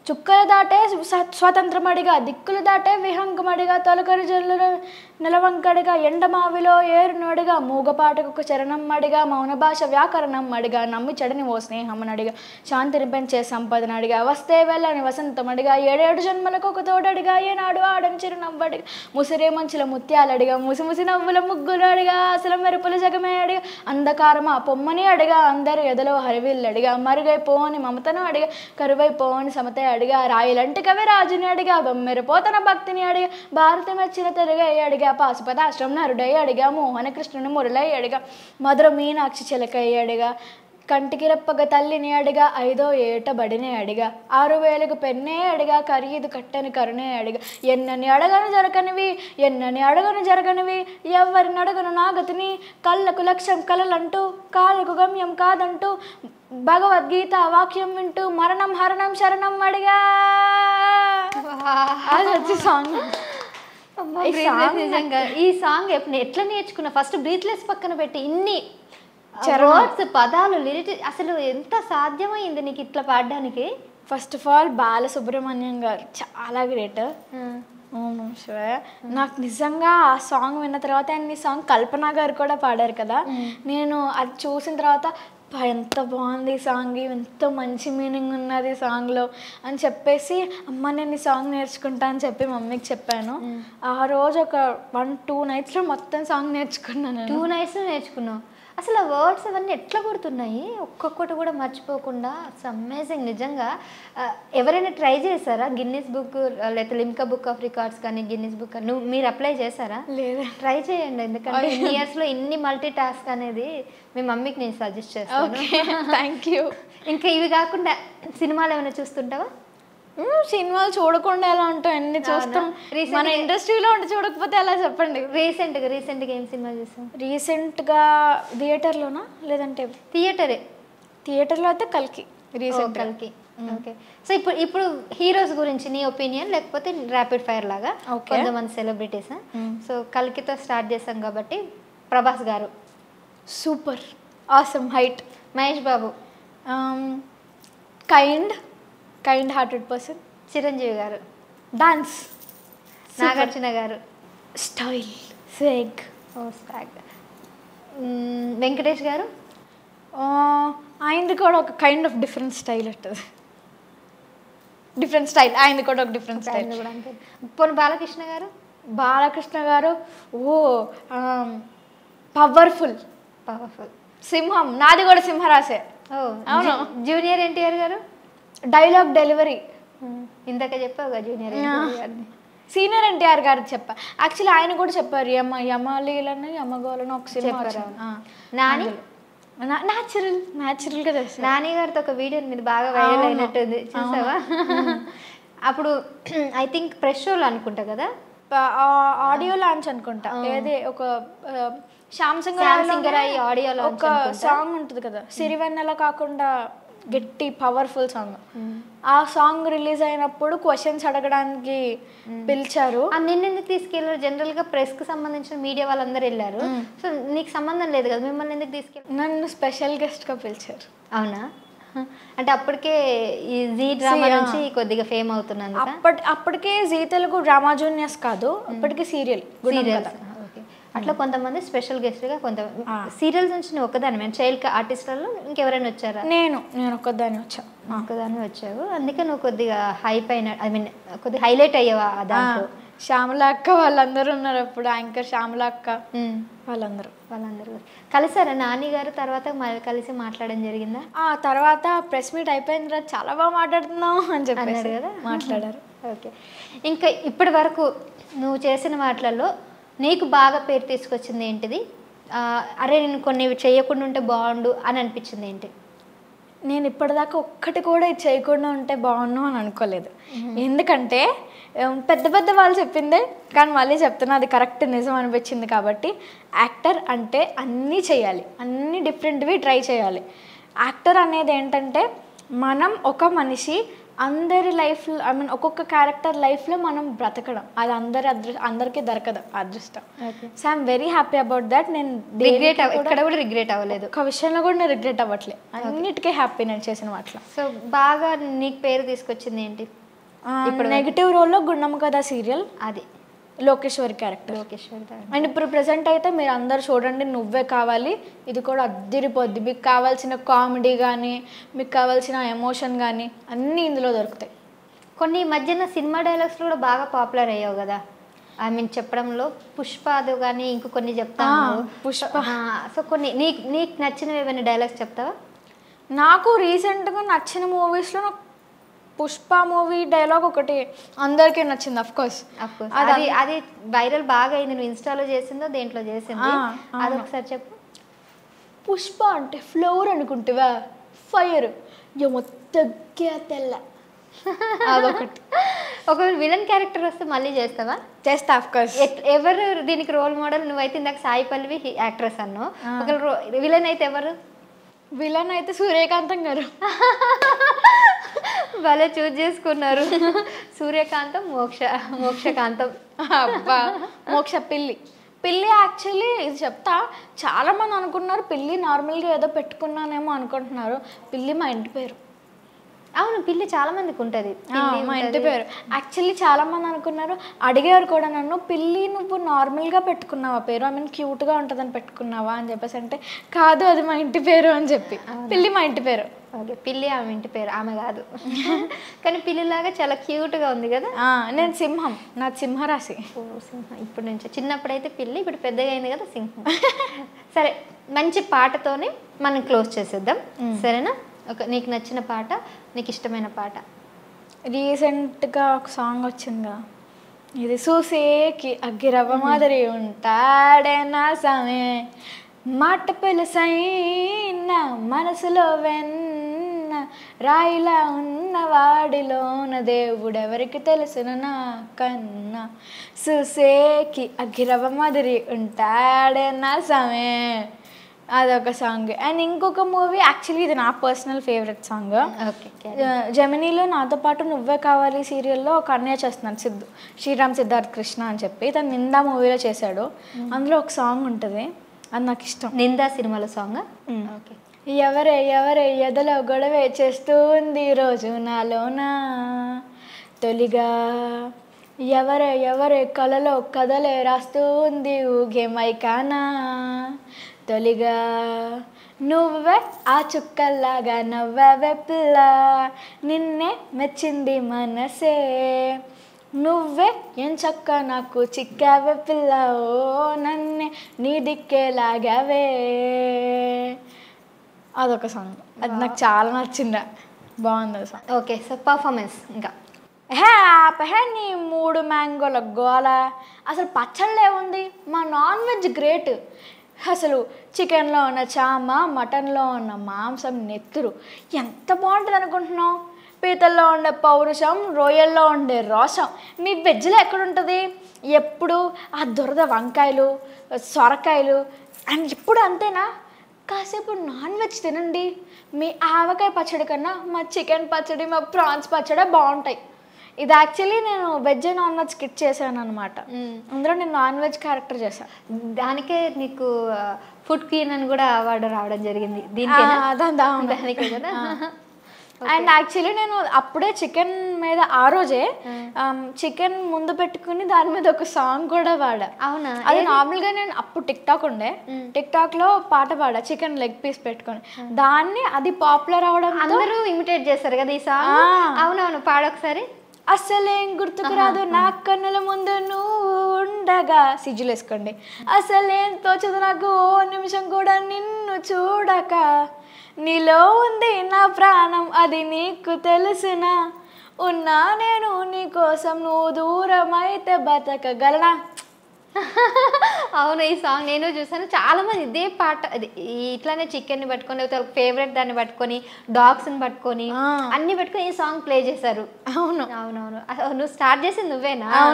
చుక్కలు దాటే స్వ- స్వతంత్రమడిగా దిక్కులు దాటే విహంగమడిగా తొలకరి జల్లులు నిలవంకడిగా ఎండమావిలో ఏరునడిగా మూగపాటకు చరణం మడిగా మౌన భాష వ్యాకరణం మడిగా నమ్మి చెడని ఓ స్నేహమనడిగా శాంతిని పెంచే సంపదనడిగా వస్తే వెళ్ళని వసంతమడిగా ఏడేడు జన్మలకు ఒక తోడడిగా ఏనాడు ఆడని చిరునవ్వడిగా ముసిరే మంచుల ముత్యాలడిగా ముసిముసి నవ్వుల ముగ్గులు అడిగా అసలు మెరుపుల జగమే అడిగా అంధకారమా పొమ్మని అడిగా అందరి ఎదలో హరివిల్లడిగా మరుగైపోని మమతను అడిగా కరువైపోని సమతే అడిగా రాయిలంటి కవి రాజుని అడిగా బొమ్మెరిపోతన భక్తిని అడిగా భారతి మెచ్చిన తెలుగై అడిగా పాశుపతాశ్రం నరుడై అడిగా మోహన కృష్ణుని మురళై అడిగా మధుర మీనాక్షి చిలకై అడిగా కంటికి రెప్పగ తల్లిని అడిగా ఐదో ఏట బడినే అడిగా ఆరు వేలకు పెన్నే అడిగా ఖరీదు కట్టని కరుణే అడిగా ఎన్నని అడగను జరగనివి ఎన్నని అడగను జరగనివి ఎవరిని అడగను నాగతిని కళ్ళకు లక్ష్యం కలలంటూ కాళ్ళకు గమ్యం కాదంటూ భగవద్గీత వాక్యం వింటూ మరణం హరణం శరణం అడిగా అది వచ్చి సాంగ్ అమ్మా, ఈ breathless song నిజంగా ఈ సాంగ్ ఎప్పుడు ఎట్లా నేర్చుకున్నా ఫస్ట్ బ్రీత్లెస్ పక్కన పెట్టి ఇన్ని చరణం. వర్డ్స్ పదాలు లిరిటి అసలు ఎంత సాధ్యమైంది నీకు ఇట్లా పాడడానికి ఫస్ట్ ఆఫ్ ఆల్ బాలసుబ్రహ్మణ్యం గారు చాలా గ్రేట్ అవును శివయ్య నాకు నిజంగా ఆ సాంగ్ విన్న తర్వాత అండ్ ఈ సాంగ్ కల్పన గారు కూడా పాడారు కదా నేను అది చూసిన తర్వాత "అబ్బా, ఎంత బాగుంది ఈ సాంగ్ ఎంత మంచి మీనింగ్ ఉన్నది ఈ సాంగ్లో అని చెప్పేసి అమ్మ నేను ఈ సాంగ్ నేర్చుకుంటా అని చెప్పి మమ్మీకి చెప్పాను ఆ రోజు ఒక వన్ టూ నైట్స్లో మొత్తం సాంగ్ నేర్చుకున్నాను నేను. టూ నైట్స్ నేర్చుకున్నావు అసలు ఆ వర్డ్స్ అవన్నీ ఎట్లా గుర్తున్నాయి ఒక్కొక్కటి కూడా మర్చిపోకుండా అమేజింగ్ నిజంగా ఆ, ఎవరైనా ట్రై చేశారా గిన్నిస్ బుక్ లేకపోతే లిమ్కా బుక్ ఆఫ్ రికార్డ్స్ కానీ గిన్నిస్ బుక్ నువ్వు మీరు అప్లై చేశారా లేదా ట్రై చేయండి ఎందుకంటే ఇన్ని ఇయర్స్లో ఇన్ని మల్టీ టాస్క్ అనేది మీ మమ్మీకి నేను సజెస్ట్ చేస్తాను ఓకే థ్యాంక్ యూ ఇంకా ఇవి కాకుండా సినిమాలు ఏమైనా చూస్తుంటావా మ్మ్, సినిమాలు చూడకుండా ఎలా ఉంటాం ఎన్ని చూస్తాం Recent మన గా- ఇండస్ట్రీలో ఉండి చూడకపోతే ఎలా చెప్పండి రీసెంట్గా రీసెంట్గా ఏం సినిమా చూసావు రీసెంట్గా థియేటర్లోనా లేదంటే థియేటరే థియేటర్లో అయితే కలికి రీసెంట్ కలికి ఓకే సో ఇప్పుడు ఇప్పుడు హీరోస్ గురించి నీ ఒపీనియన్ లేకపోతే ర్యాపిడ్ ఫైర్ లాగా Okay. కొంతమంది సెలబ్రిటీస్ సో కల్కితో స్టార్ట్ చేసాం కాబట్టి Prabhas garu super awesome height Mahesh Babu kind kind hearted person Chiranjeevi garu dance Nagarjuna garu style swag ఓ స్టాగ్ వెంకటేష్ గారు ఆయనది కూడా ఒక కైండ్ ఆఫ్ డిఫరెంట్ స్టైల్ ఉంటుంది డిఫరెంట్ స్టైల్ ఆయనది కూడా ఒక డిఫరెంట్ స్టైల్ ఆయన కూడా అంతే పొన్ బాలకృష్ణ గారు బాలకృష్ణ గారు ఓ పవర్ఫుల్ పవర్ఫుల్ సింహం నాది కూడా సింహరాసే ఓ అవును. జూ- జూనియర్ ఎన్టీఆర్ గారు డైలాగ్ డెలివరీ ఇందాక చెప్పావుగా జూనియర్ ఎన్టీఆర్ గారిని సీనియర్ ఎన్టీఆర్ గారు చెప్పా యాక్చువల్లీ ఆయన కూడా చెప్పారు యమ యమలీలని యమగోళను ఒక సినిమా చెప్పారు, నాని? న్యాచురల్ న్యాచురల్గా తెలుసు నాని గారితో ఒక వీడియో మీద బాగా వైరల్ అయినట్టుంది చూసావా అప్పుడు ఐ థింక్ ప్రెస్ షోలో అనుకుంటా కదా ఆడియో లాంచ్ అనుకుంటా ఏది ఒక ఆ, శ్యామ్ సింగ్ శ్యామ్ రాయ్లోనే సింగరాయ్ audio launch ఒక సాంగ్ ఉంటుంది కదా సిరివెన్నెల కాకుండా గట్టి పవర్ఫుల్ సాంగ్ ఆ సాంగ్ రిలీజ్ అయినప్పుడు క్వశ్చన్స్ అడగడానికి పిలిచారు ఆ నిన్నెందుకు తీసుకెళ్ళారు జనరల్ గా ప్రెస్ కి సంబంధించిన మీడియా వాళ్ళందరూ వెళ్ళారు సో నీకు సంబంధం లేదు కదా మిమ్మల్ని ఎందుకు తీసుకెళ్ళారు నన్ను స్పెషల్ గెస్ట్ గా పిలిచారు అవునా అంటే అప్పటికే ఈ జీ డ్రామా See, నుంచి కొద్దిగా ఫేమ్ అవుతున్నాను అప్పటి అప్పటికే జీ తెలుగు డ్రామా జూనియర్స్ కాదు అప్పటికే సీరియల్ సీరియల్స్ ఓకే అట్లా కొంతమంది స్పెషల్ గెస్ట్ గా కొంత సీరియల్స్ నుంచి నువ్వు ఒక్కదాని మేము చైల్డ్ ఆర్టిస్టులలో ఇంకెవరైనా వచ్చారా నేను నేను ఒక్కదాన్ని వచ్చా ఒక్కదాన్ని వచ్చావు అందుకే నువ్వు కొద్దిగా హైప్ అయిన ఐ మీన్ కొద్దిగా హైలైట్ అయ్యావా ఆ దాంట్లో శ్యామల అక్క వాళ్ళందరూ ఉన్నారు అప్పుడు యాంకర్ శ్యామల అక్క ఉమ్. వాళ్ళందరూ వాళ్ళందరూ కలిసారా నాని గారు తర్వాత మ- కలిసి మాట్లాడడం జరిగిందా ఆ తర్వాత ప్రెస్ మీట్ అయిపోయిన తర్వాత చాలా బాగా మాట్లాడుతున్నావు అని అన్నాడు చెప్పేసి కదా మాట్లాడారు ఓకే ఇంకా ఇప్పటి వరకు నువ్వు చేసిన మాటలలో నీకు బాగా పేరు తీసుకొచ్చింది ఏంటిది ఆ, అరే నేను కొన్ని చేయకుండా ఉంటే బాగుండు అని అనిపించింది ఏంటి నేను ఇప్పటిదాకా ఒక్కటి కూడా ఇది చేయకుండా ఉంటే బాగున్నాను అని అనుకోలేదు ఎందుకంటే ఉం, పెద్ద పెద్ద వాళ్ళు చెప్పిందే కానీ మళ్ళీ చెప్తున్నా అది కరెక్ట్ నిజం అనిపించింది కాబట్టి యాక్టర్ అంటే అన్నీ చేయాలి అన్ని డిఫరెంట్వి ట్రై చేయాలి యాక్టర్ అనేది ఏంటంటే మనం ఒక మనిషి అందరి లైఫ్లో ఐ మీన్ ఒక్కొక్క క్యారెక్టర్ లైఫ్లో మనం బ్రతకడం అది అందరి అదృ అందరికీ దొరకదు ఆ అదృష్టం okay so I'm very happy about that నేను రిగ్రెట్ ఎక్కడ కూడా రిగ్రెట్ అవ్వలేదు ఒక విషయంలో కూడా నేను రిగ్రెట్ అవ్వట్లే అన్నిటికీ హ్యాపీ నేను చేసిన వాటిలో సో బాగా నీకు పేరు తీసుకొచ్చింది ఏంటి ఇప్పుడు నెగిటివ్ రోల్లో గుండమ్మ కథ సీరియల్ అది లోకేశ్వరి క్యారెక్టర్ లోకేశ్వర్ గారు అండ్ ఇప్పుడు ప్రెసెంట్ అయితే మీరు అందరు చూడండి నువ్వే కావాలి ఇది కూడా అద్దిరిపోద్ది మీకు కావాల్సిన కామెడీ కానీ మీకు కావాల్సిన ఎమోషన్ కానీ అన్నీ ఇందులో దొరుకుతాయి కొన్ని ఈ మధ్యన సినిమా డైలాగ్స్ కూడా బాగా పాపులర్ అయ్యావు కదా ఐ మీన్ చెప్పడంలో పుష్పాదు కానీ ఇంకో కొన్ని చెప్తాను పుష్ప. సో కొన్ని నీకు నీకు నచ్చినవి ఏమైనా డైలాగ్స్ చెప్తావా నాకు రీసెంట్గా నచ్చిన మూవీస్లో నాకు పుష్ప మూవీ డైలాగ్ ఒకటి అందరికీ నచ్చింది అఫ్ కోర్స్ Of course. అది అది వైరల్ బాగా అయింది నువ్వు ఇన్స్టాలో చేసిందో దేంట్లో చేసింది ఆ, అది ఒకసారి చెప్పు పుష్ప అంటే ఫ్లవర్ అనుకుంటావా ఫైర్ మొత్తగ్గా తెల్ల అదొకటి ఒకవేళ విలన్ క్యారెక్టర్ వస్తే మళ్ళీ చేస్తావా చేస్తా అఫ్ కోర్స్ ఎట్- ఎవరు దీనికి రోల్ మోడల్ నువ్వైతే ఇందాక సాయి పల్లవి యాక్ట్రెస్ అన్నావు ఒకవేళ విలన్ అయితే ఎవరు విలన్ అయితే సూర్యకాంతం గారు భలే చూజ్ చేసుకున్నారు సూర్యకాంతం మోక్ష మోక్షకాంతం అబ్బా మోక్ష పిల్లి పిల్లి యాక్చువల్లీ ఇది చెప్తా చాలా మంది అనుకున్నారు పిల్లి నార్మల్గా ఏదో పెట్టుకున్నానేమో అనుకుంటున్నారు పిల్లి మా ఇంటి పేరు అవును పిల్లి చాలా మందికి ఉంటుంది ఆ, మా ఇంటి పేరు యాక్చువల్లీ చాలా మంది అనుకున్నారు అడిగారు కూడా నన్ను పిల్లి నువ్వు నార్మల్గా పెట్టుకున్నావా పేరు ఐ మీన్ క్యూట్గా ఉంటుందని పెట్టుకున్నావా అని చెప్పేసి అంటే కాదు అది మా ఇంటి పేరు అని చెప్పి పిల్లి మా ఇంటి పేరు ఓకే పిల్లి ఆమె ఇంటి పేరు ఆమె కాదు కానీ పిల్లిలాగా చాలా క్యూట్గా ఉంది కదా ఆ, నేను సింహం నా సింహరాశి ఓ సింహం ఇప్పుడు నుంచి చిన్నప్పుడైతే పిల్లి ఇప్పుడు పెద్దగా అయింది కదా సింహం సరే మంచి పాటతోనే మనం క్లోజ్ చేసేద్దాం సరేనా ఒక నీకు నచ్చిన పాట నీకు ఇష్టమైన పాట రీసెంట్గా ఒక సాంగ్ వచ్చింది కదా ఇది చూసేకి అగ్గిరవ్వ మాదిరి ఉంటాడే నా సమే మాట పిలుసైన మనసులో వెన్న రాయిలా ఉన్న వాడిలోన దేవుడెవరికి తెలుసును నా కన్నా చూసేకి అగ్గిరవ్వ మాదిరి ఉంటాడే నా సమే అదొక సాంగ్ అండ్ ఇంకొక మూవీ యాక్చువల్లీ ఇది నా పర్సనల్ ఫేవరెట్ సాంగ్ ఓకే జమినీలో నాతో పాటు నువ్వే కావాలి సీరియల్లో ఒక అన్నయ్య చేస్తున్నాడు సిద్ధు శ్రీరామ్ సిద్ధార్థ్ కృష్ణ అని చెప్పి తను నిందా మూవీలో చేశాడు అందులో ఒక సాంగ్ ఉంటుంది అది నాకు ఇష్టం నిందా సినిమాలో సాంగ్ ఓకే ఎవరే ఎవరే ఎదలో గొడవే చేస్తుంది ఈ రోజు నాలోనా తొలిగా ఎవరే ఎవరే కలలో కథలే రాస్తుంది ఊగే మైకానా తొలిగా నువ్వే ఆ చుక్కల్లాగా నవ్వవే పిల్ల నిన్నే మెచ్చింది మనసే నువ్వే ఏం చక్క నాకు చిక్కావే పిల్ల ఓ నన్నే నీ దిక్కే లాగావే అదొక సాంగ్ అది నాకు చాలా నచ్చిందా బాగుంది ఆ సాంగ్ ఓకే సో పర్ఫార్మెన్స్ ఇంకా హే ఆపహే నీ మూడు మ్యాంగోల గోల అసలు పచ్చళ్ళు ఏముంది మా నాన్ వెజ్ గ్రేట్ అసలు చికెన్లో ఉన్న చామ మటన్లో ఉన్న మాంసం నెత్తురు ఎంత బాగుంటుంది అనుకుంటున్నావు పీతల్లో ఉండే పౌరుషం రొయ్యల్లో ఉండే రోషం మీ వెజ్లో ఎక్కడుంటుంది ఎప్పుడు ఆ దురద వంకాయలు సొరకాయలు అండ్ ఇప్పుడు అంతేనా కాసేపు నాన్ వెజ్ తినండి మీ ఆవకాయ పచ్చడి కన్నా మా చికెన్ పచ్చడి మా ప్రాన్స్ పచ్చడి బాగుంటాయి ఇది యాక్చువల్లీ నేను వెజ్ నాన్ వెజ్ స్కిట్ చేశాను అనమాట అందులో నేను నాన్ వెజ్ క్యారెక్టర్ చేశాను దానికే నీకు ఫుడ్ క్వీన్ అని కూడా అవార్డు రావడం జరిగింది దీనికి దానికే కదా అండ్ యాక్చువల్లీ నేను అప్పుడే చికెన్ మీద ఆ రోజే చికెన్ ముందు పెట్టుకుని దాని మీద ఒక సాంగ్ కూడా పాడా అవునా అది నార్మల్ గా నేను అప్పుడు టిక్ టాక్ ఉండే టిక్ టాక్ లో పాట పాడా చికెన్ లెగ్ పీస్ పెట్టుకొని దాన్ని అది పాపులర్ అవడం అందరూ ఇమిటేట్ చేస్తారు కదా ఈ సాంగ్ ఆ. అవునవును పాడొకసారి అసలేం గుర్తుకు రాదు నా కన్నుల ముందు నువ్వు ఉండగా సిజ్జులు వేసుకోండి అసలేం తోచదు నాకు ఓ నిమిషం కూడా నిన్ను చూడక నీలో ఉంది నా ప్రాణం అది నీకు తెలుసునా ఉన్నా నేను నీ కోసం నువ్వు దూరం అయితే బతకగలనా అవును ఈ సాంగ్ నేను చూసాను చాలా మంది ఇదే పాట అది ఈ- ఇట్లానే చికెన్ ని పట్టుకొని ఫేవరెట్ దాన్ని పట్టుకొని డాగ్స్ ని పట్టుకొని ఆ. అన్ని పట్టుకొని ఈ సాంగ్ ప్లే చేశారు అవును అవునవును అసలు నువ్వు స్టార్ట్ చేసింది నువ్వేనా అవును.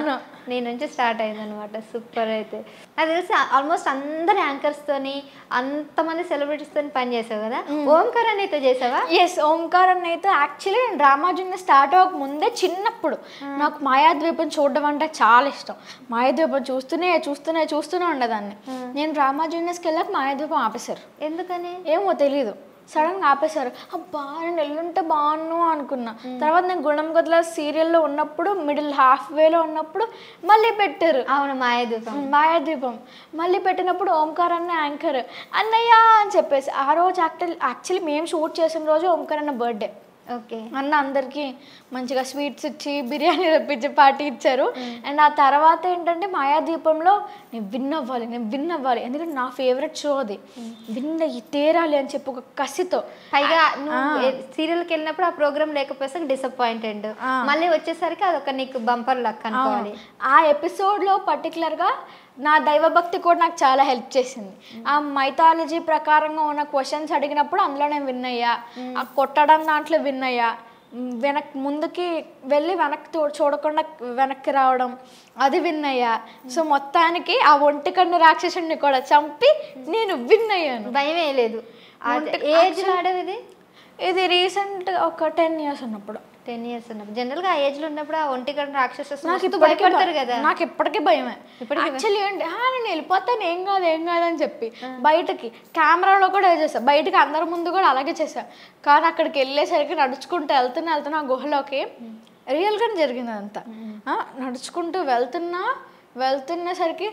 నీ నుంచి స్టార్ట్ అయింది అనమాట సూపర్ అయితే నాకు తెలిసి ఆల్మోస్ట్ అందరు యాంకర్స్తోని అంతమంది సెలబ్రిటీస్తో పని చేసావు కదా ఓంకార్ అయితే చేసావా ఎస్ ఓంకార్ అన్న అయితే యాక్చువల్లీ నేను డ్రామా జూనియర్ స్టార్ట్ అవ్వక ముందే చిన్నప్పుడు నాకు మాయాద్వీపం చూడడం అంటే చాలా ఇష్టం మాయాద్వీపం చూస్తూనే చూస్తూనే చూస్తూనే ఉండేదాన్ని నేను డ్రామా జూనియర్స్కి వెళ్ళాక మాయాద్వీపం ఆపేశారు ఎందుకని ఏమో తెలీదు సడన్ గా ఆపేశారు అబ్బా నేను ఎల్లుంటే బాగున్ను అనుకున్నా తర్వాత నేను గుణం గదుల సీరియల్లో ఉన్నప్పుడు మిడిల్ హాఫ్ వేలో ఉన్నప్పుడు మళ్ళీ పెట్టారు అవును మాయాదీపం మాయాద్వీపం మళ్ళీ పెట్టినప్పుడు ఓంకార్ అన్న యాంకర్ అన్నయ్య అని చెప్పేసి ఆ రోజు యాక్చువల్ యాక్చువల్లీ మేము షూట్ చేసిన రోజు ఓంకార్ అన్న బర్త్డే ఓకే అన్న అందరికీ మంచిగా స్వీట్స్ ఇచ్చి బిర్యానీ రప్పించి పార్టీ ఇచ్చారు అండ్ ఆ తర్వాత ఏంటంటే మాయాదీపంలో నేను విన్ అవ్వాలి నేను విన్ అవ్వాలి ఎందుకంటే నా ఫేవరెట్ షో అది విన్ అయ్యి తేరాలి అని చెప్పి ఒక కసితో పైగా నువ్వు సీరియల్కి వెళ్ళినప్పుడు ఆ ప్రోగ్రామ్ లేకపోతే డిసప్పాయింటెడ్ మళ్ళీ వచ్చేసరికి అదొక నీకు బంపర్ లక్ అనుకోవాలి ఆ ఎపిసోడ్లో పర్టికులర్గా నా దైవభక్తి కూడా నాకు చాలా హెల్ప్ చేసింది ఆ మైథాలజీ ప్రకారంగా ఉన్న క్వశ్చన్స్ అడిగినప్పుడు అందులో నేను విన్ అయ్యా ఆ కొట్టడం దాంట్లో విన్ అయ్యా మ్, వెనక్ ముందుకి వెళ్ళి వెనక్కి తో- చూడకుండా వెనక్కి రావడం అది విన్ అయ్యా సో మొత్తానికి ఆ ఒంటి కన్ను రాక్షసుడిని కూడా చంపి నేను విన్ అయ్యాను భయం లేదు ఏజ్ ఆడేది ఇది ఇది రీసెంట్ ఒక టెన్ ఇయర్స్ ఉన్నప్పుడు టెన్ ఇయర్స్ ఉన్నప్పుడు జనరల్గా ఆ ఏజ్ లో ఉన్నప్పుడు ఆ ఒంటి గంట రాక్షస నాకు ఇప్పటికీ భయపడతారు భయం. కదా నాకు ఇప్పటికీ భయమే యాక్చువల్లీ ఏంటి "ఆ, నేను వెళ్ళిపోతాను ఏం కాదు ఏం కాదు అని చెప్పి బయటకి కెమెరాలో కూడా చేసా బయటకి అందరి ముందు కూడా అలాగే చేసా కానీ అక్కడికి వెళ్ళేసరికి నడుచుకుంటూ వెళ్తున్నా వెళ్తున్నా ఆ గుహలోకి రియల్గానే జరిగింది అదంతా ఆ, నడుచుకుంటూ వెళ్తున్నా వెళ్తున్నసరికి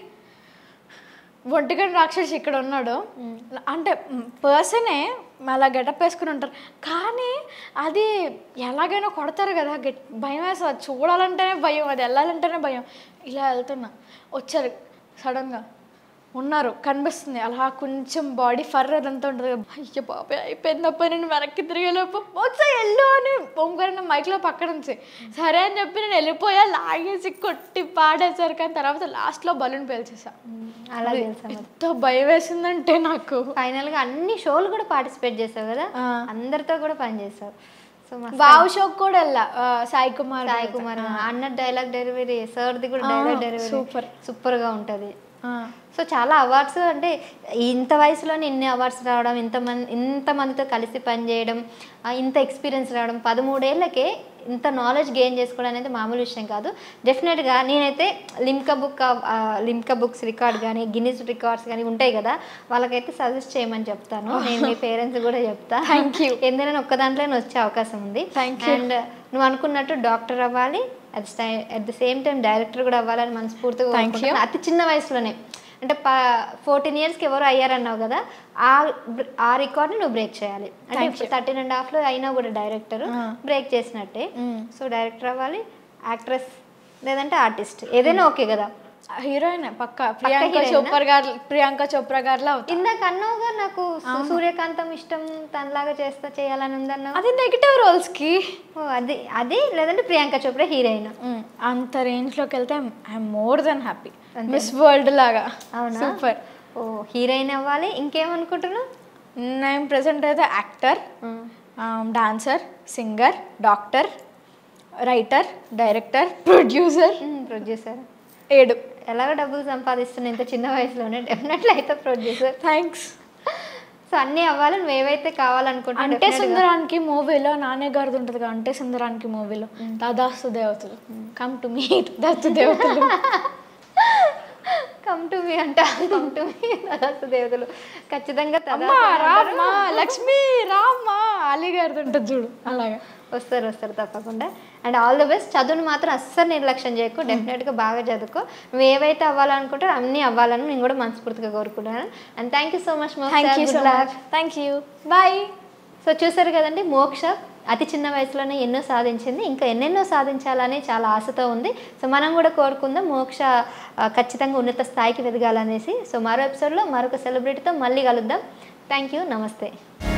ఒంటిగంట రాక్షసి ఇక్కడ ఉన్నాడు అంటే పర్సనే అలా గెటప్ వేసుకుని ఉంటారు కానీ అది ఎలాగైనా కొడతారు కదా గెట్ భయం వేస్తుంది అది చూడాలంటేనే భయం అది వెళ్ళాలంటేనే భయం ఇలా వెళ్తున్నా వచ్చారు సడన్గా ఉన్నారు కనిపిస్తుంది అలా కొంచెం బాడీ ఫర్ అదంతా ఉంటుంది కదా. అయ్యో బాబాయ్ అయిపోయిందప్ప నేను వెనక్కి తిరిగేలోపు వచ్చా వెళ్ళు అని పొంగరన్న మైక్లో పక్కన నుంచి సరే అని చెప్పి నేను వెళ్ళిపోయా లాగేసి కొట్టి పాడేశారు కానీ తర్వాత లాస్ట్లో బలూన్ పేల్చేసా అలా తెలుసా ఎంత భయం వేసిందంటే నాకు ఫైనల్ గా అన్ని షోలు కూడా పార్టిసిపేట్ చేసావు కదా ఆ. అందరితో కూడా పని చేసావు సో మా వావ్ షోకి కూడా వెళ్ళా ఆ, సాయి కుమార్ సాయి కుమార్ అన్న డైలాగ్ డెలివరీ సార్ది కూడా డైలాగ్ డెలివరీ సూపర్. సూపర్ గా ఉంటది ఆ, సో చాలా అవార్డ్స్ అంటే ఇంత వయసులోనే ఇన్ని అవార్డ్స్ రావడం ఇంతమంది ఇంతమందితో కలిసి పనిచేయడం ఆ, ఇంత ఎక్స్పీరియన్స్ రావడం పదమూడేళ్ళకే ఇంత నాలెడ్జ్ గెయిన్ చేసుకోవడం అనేది మామూలు విషయం కాదు డెఫినెట్గా నేనైతే Limca book Limca books record కానీ గిన్నీస్ రికార్డ్స్ కానీ ఉంటాయి కదా వాళ్ళకైతే సజెస్ట్ చేయమని చెప్తాను నేను మీ పేరెంట్స్ కూడా చెప్తా Thank you. ఎందుకంటే ఒక్క దాంట్లోనే వచ్చే అవకాశం ఉంది Thank you. అండ్ నువ్వు అనుకున్నట్టు డాక్టర్ అవ్వాలి at at the same time director కూడా అవ్వాలని మనస్ఫూర్తిగా Thank you. కోరుకుంటున్నాను. అతి చిన్న వయసులోనే అంటే ప ఫోర్టీన్ ఇయర్స్కి ఎవరు అయ్యారన్నావు కదా ఆ బ్ర- ఆ రికార్డ్ని నువ్వు బ్రేక్ చేయాలి అంటే థర్టీన్ అండ్ హాఫ్లో అయినా కూడా డైరెక్టర్ బ్రేక్ చేసినట్టే సో డైరెక్టర్ అవ్వాలి యాక్ట్రెస్ లేదంటే ఆర్టిస్ట్ ఏదైనా ఓకే కదా హీరోయిన్ పక్క ప్రియాంక హీరోయినా? చోప్రా గారు ప్రియాంక చోప్రా గారిలా అవుతా ఇందాక అన్నావుగా నాకు సు- సూర్యకాంతం ఇష్టం తనలాగా చేస్తా చేయాలని ఉందన్నావు అది నెగిటివ్ రోల్స్ కి ఓ, అది అది లేదంటే ప్రియాంక చోప్రా హీరోయిన్ మ్, అంత రేంజ్ లోకి వెళ్తే I'm more than happy miss world లాగా అవునా సూపర్ ఓ హీరోయిన్ అవ్వాలి ఇంకేమనుకుంటున్నావు నేను ప్రెసెంట్ అయితే actor dancer singer doctor writer director producer producer ఏడు ఎలాగో డబ్బులు సంపాదిస్తున్నా ఇంత చిన్న వయసులోనే డెఫినెట్లీ అయితే ప్రొడ్యూసర్ థ్యాంక్స్ సో అన్నీ అవ్వాలి నువ్వు ఏవైతే కావాలనుకుంటున్నా అంటే సుందరానికి మూవీలో నానే గారిది ఉంటుంది కదా అంటే సుందరానికి మూవీలో దాదాస్తు దేవతలు కమ్ టు మీ దాదాస్తు దేవతలు కమ్ టు మీ అంట కమ్ టు మీ తదాస్తు దేవతలు ఖచ్చితంగా అమ్మా తదాస్తు రామ్మా లక్ష్మి రామ్మా అలీ గారిది ఉంటుంది చూడు అలాగా వస్తారు వస్తారు తప్పకుండా అండ్ ఆల్ ది బెస్ట్ చదువుని మాత్రం అస్సలు నిర్లక్ష్యం చేయకు డెఫినెట్గా బాగా చదువుకో నువ్వు ఏవైతే అవ్వాలనుకుంటారో అన్నీ అవ్వాలని నేను కూడా మనస్ఫూర్తిగా కోరుకుంటున్నాను and thank you so much thank you so much thank you bye so చూసారు కదండి మోక్ష అతి చిన్న వయసులోనే ఎన్నో సాధించింది ఇంకా ఎన్నెన్నో సాధించాలని చాలా ఆశతో ఉంది సో మనం కూడా కోరుకుందాం మోక్ష ఆ, ఖచ్చితంగా ఉన్నత స్థాయికి ఎదగాలనేసి సో మరో ఎపిసోడ్లో మరొక సెలబ్రిటీతో మళ్ళీ కలుద్దాం థ్యాంక్ యూ నమస్తే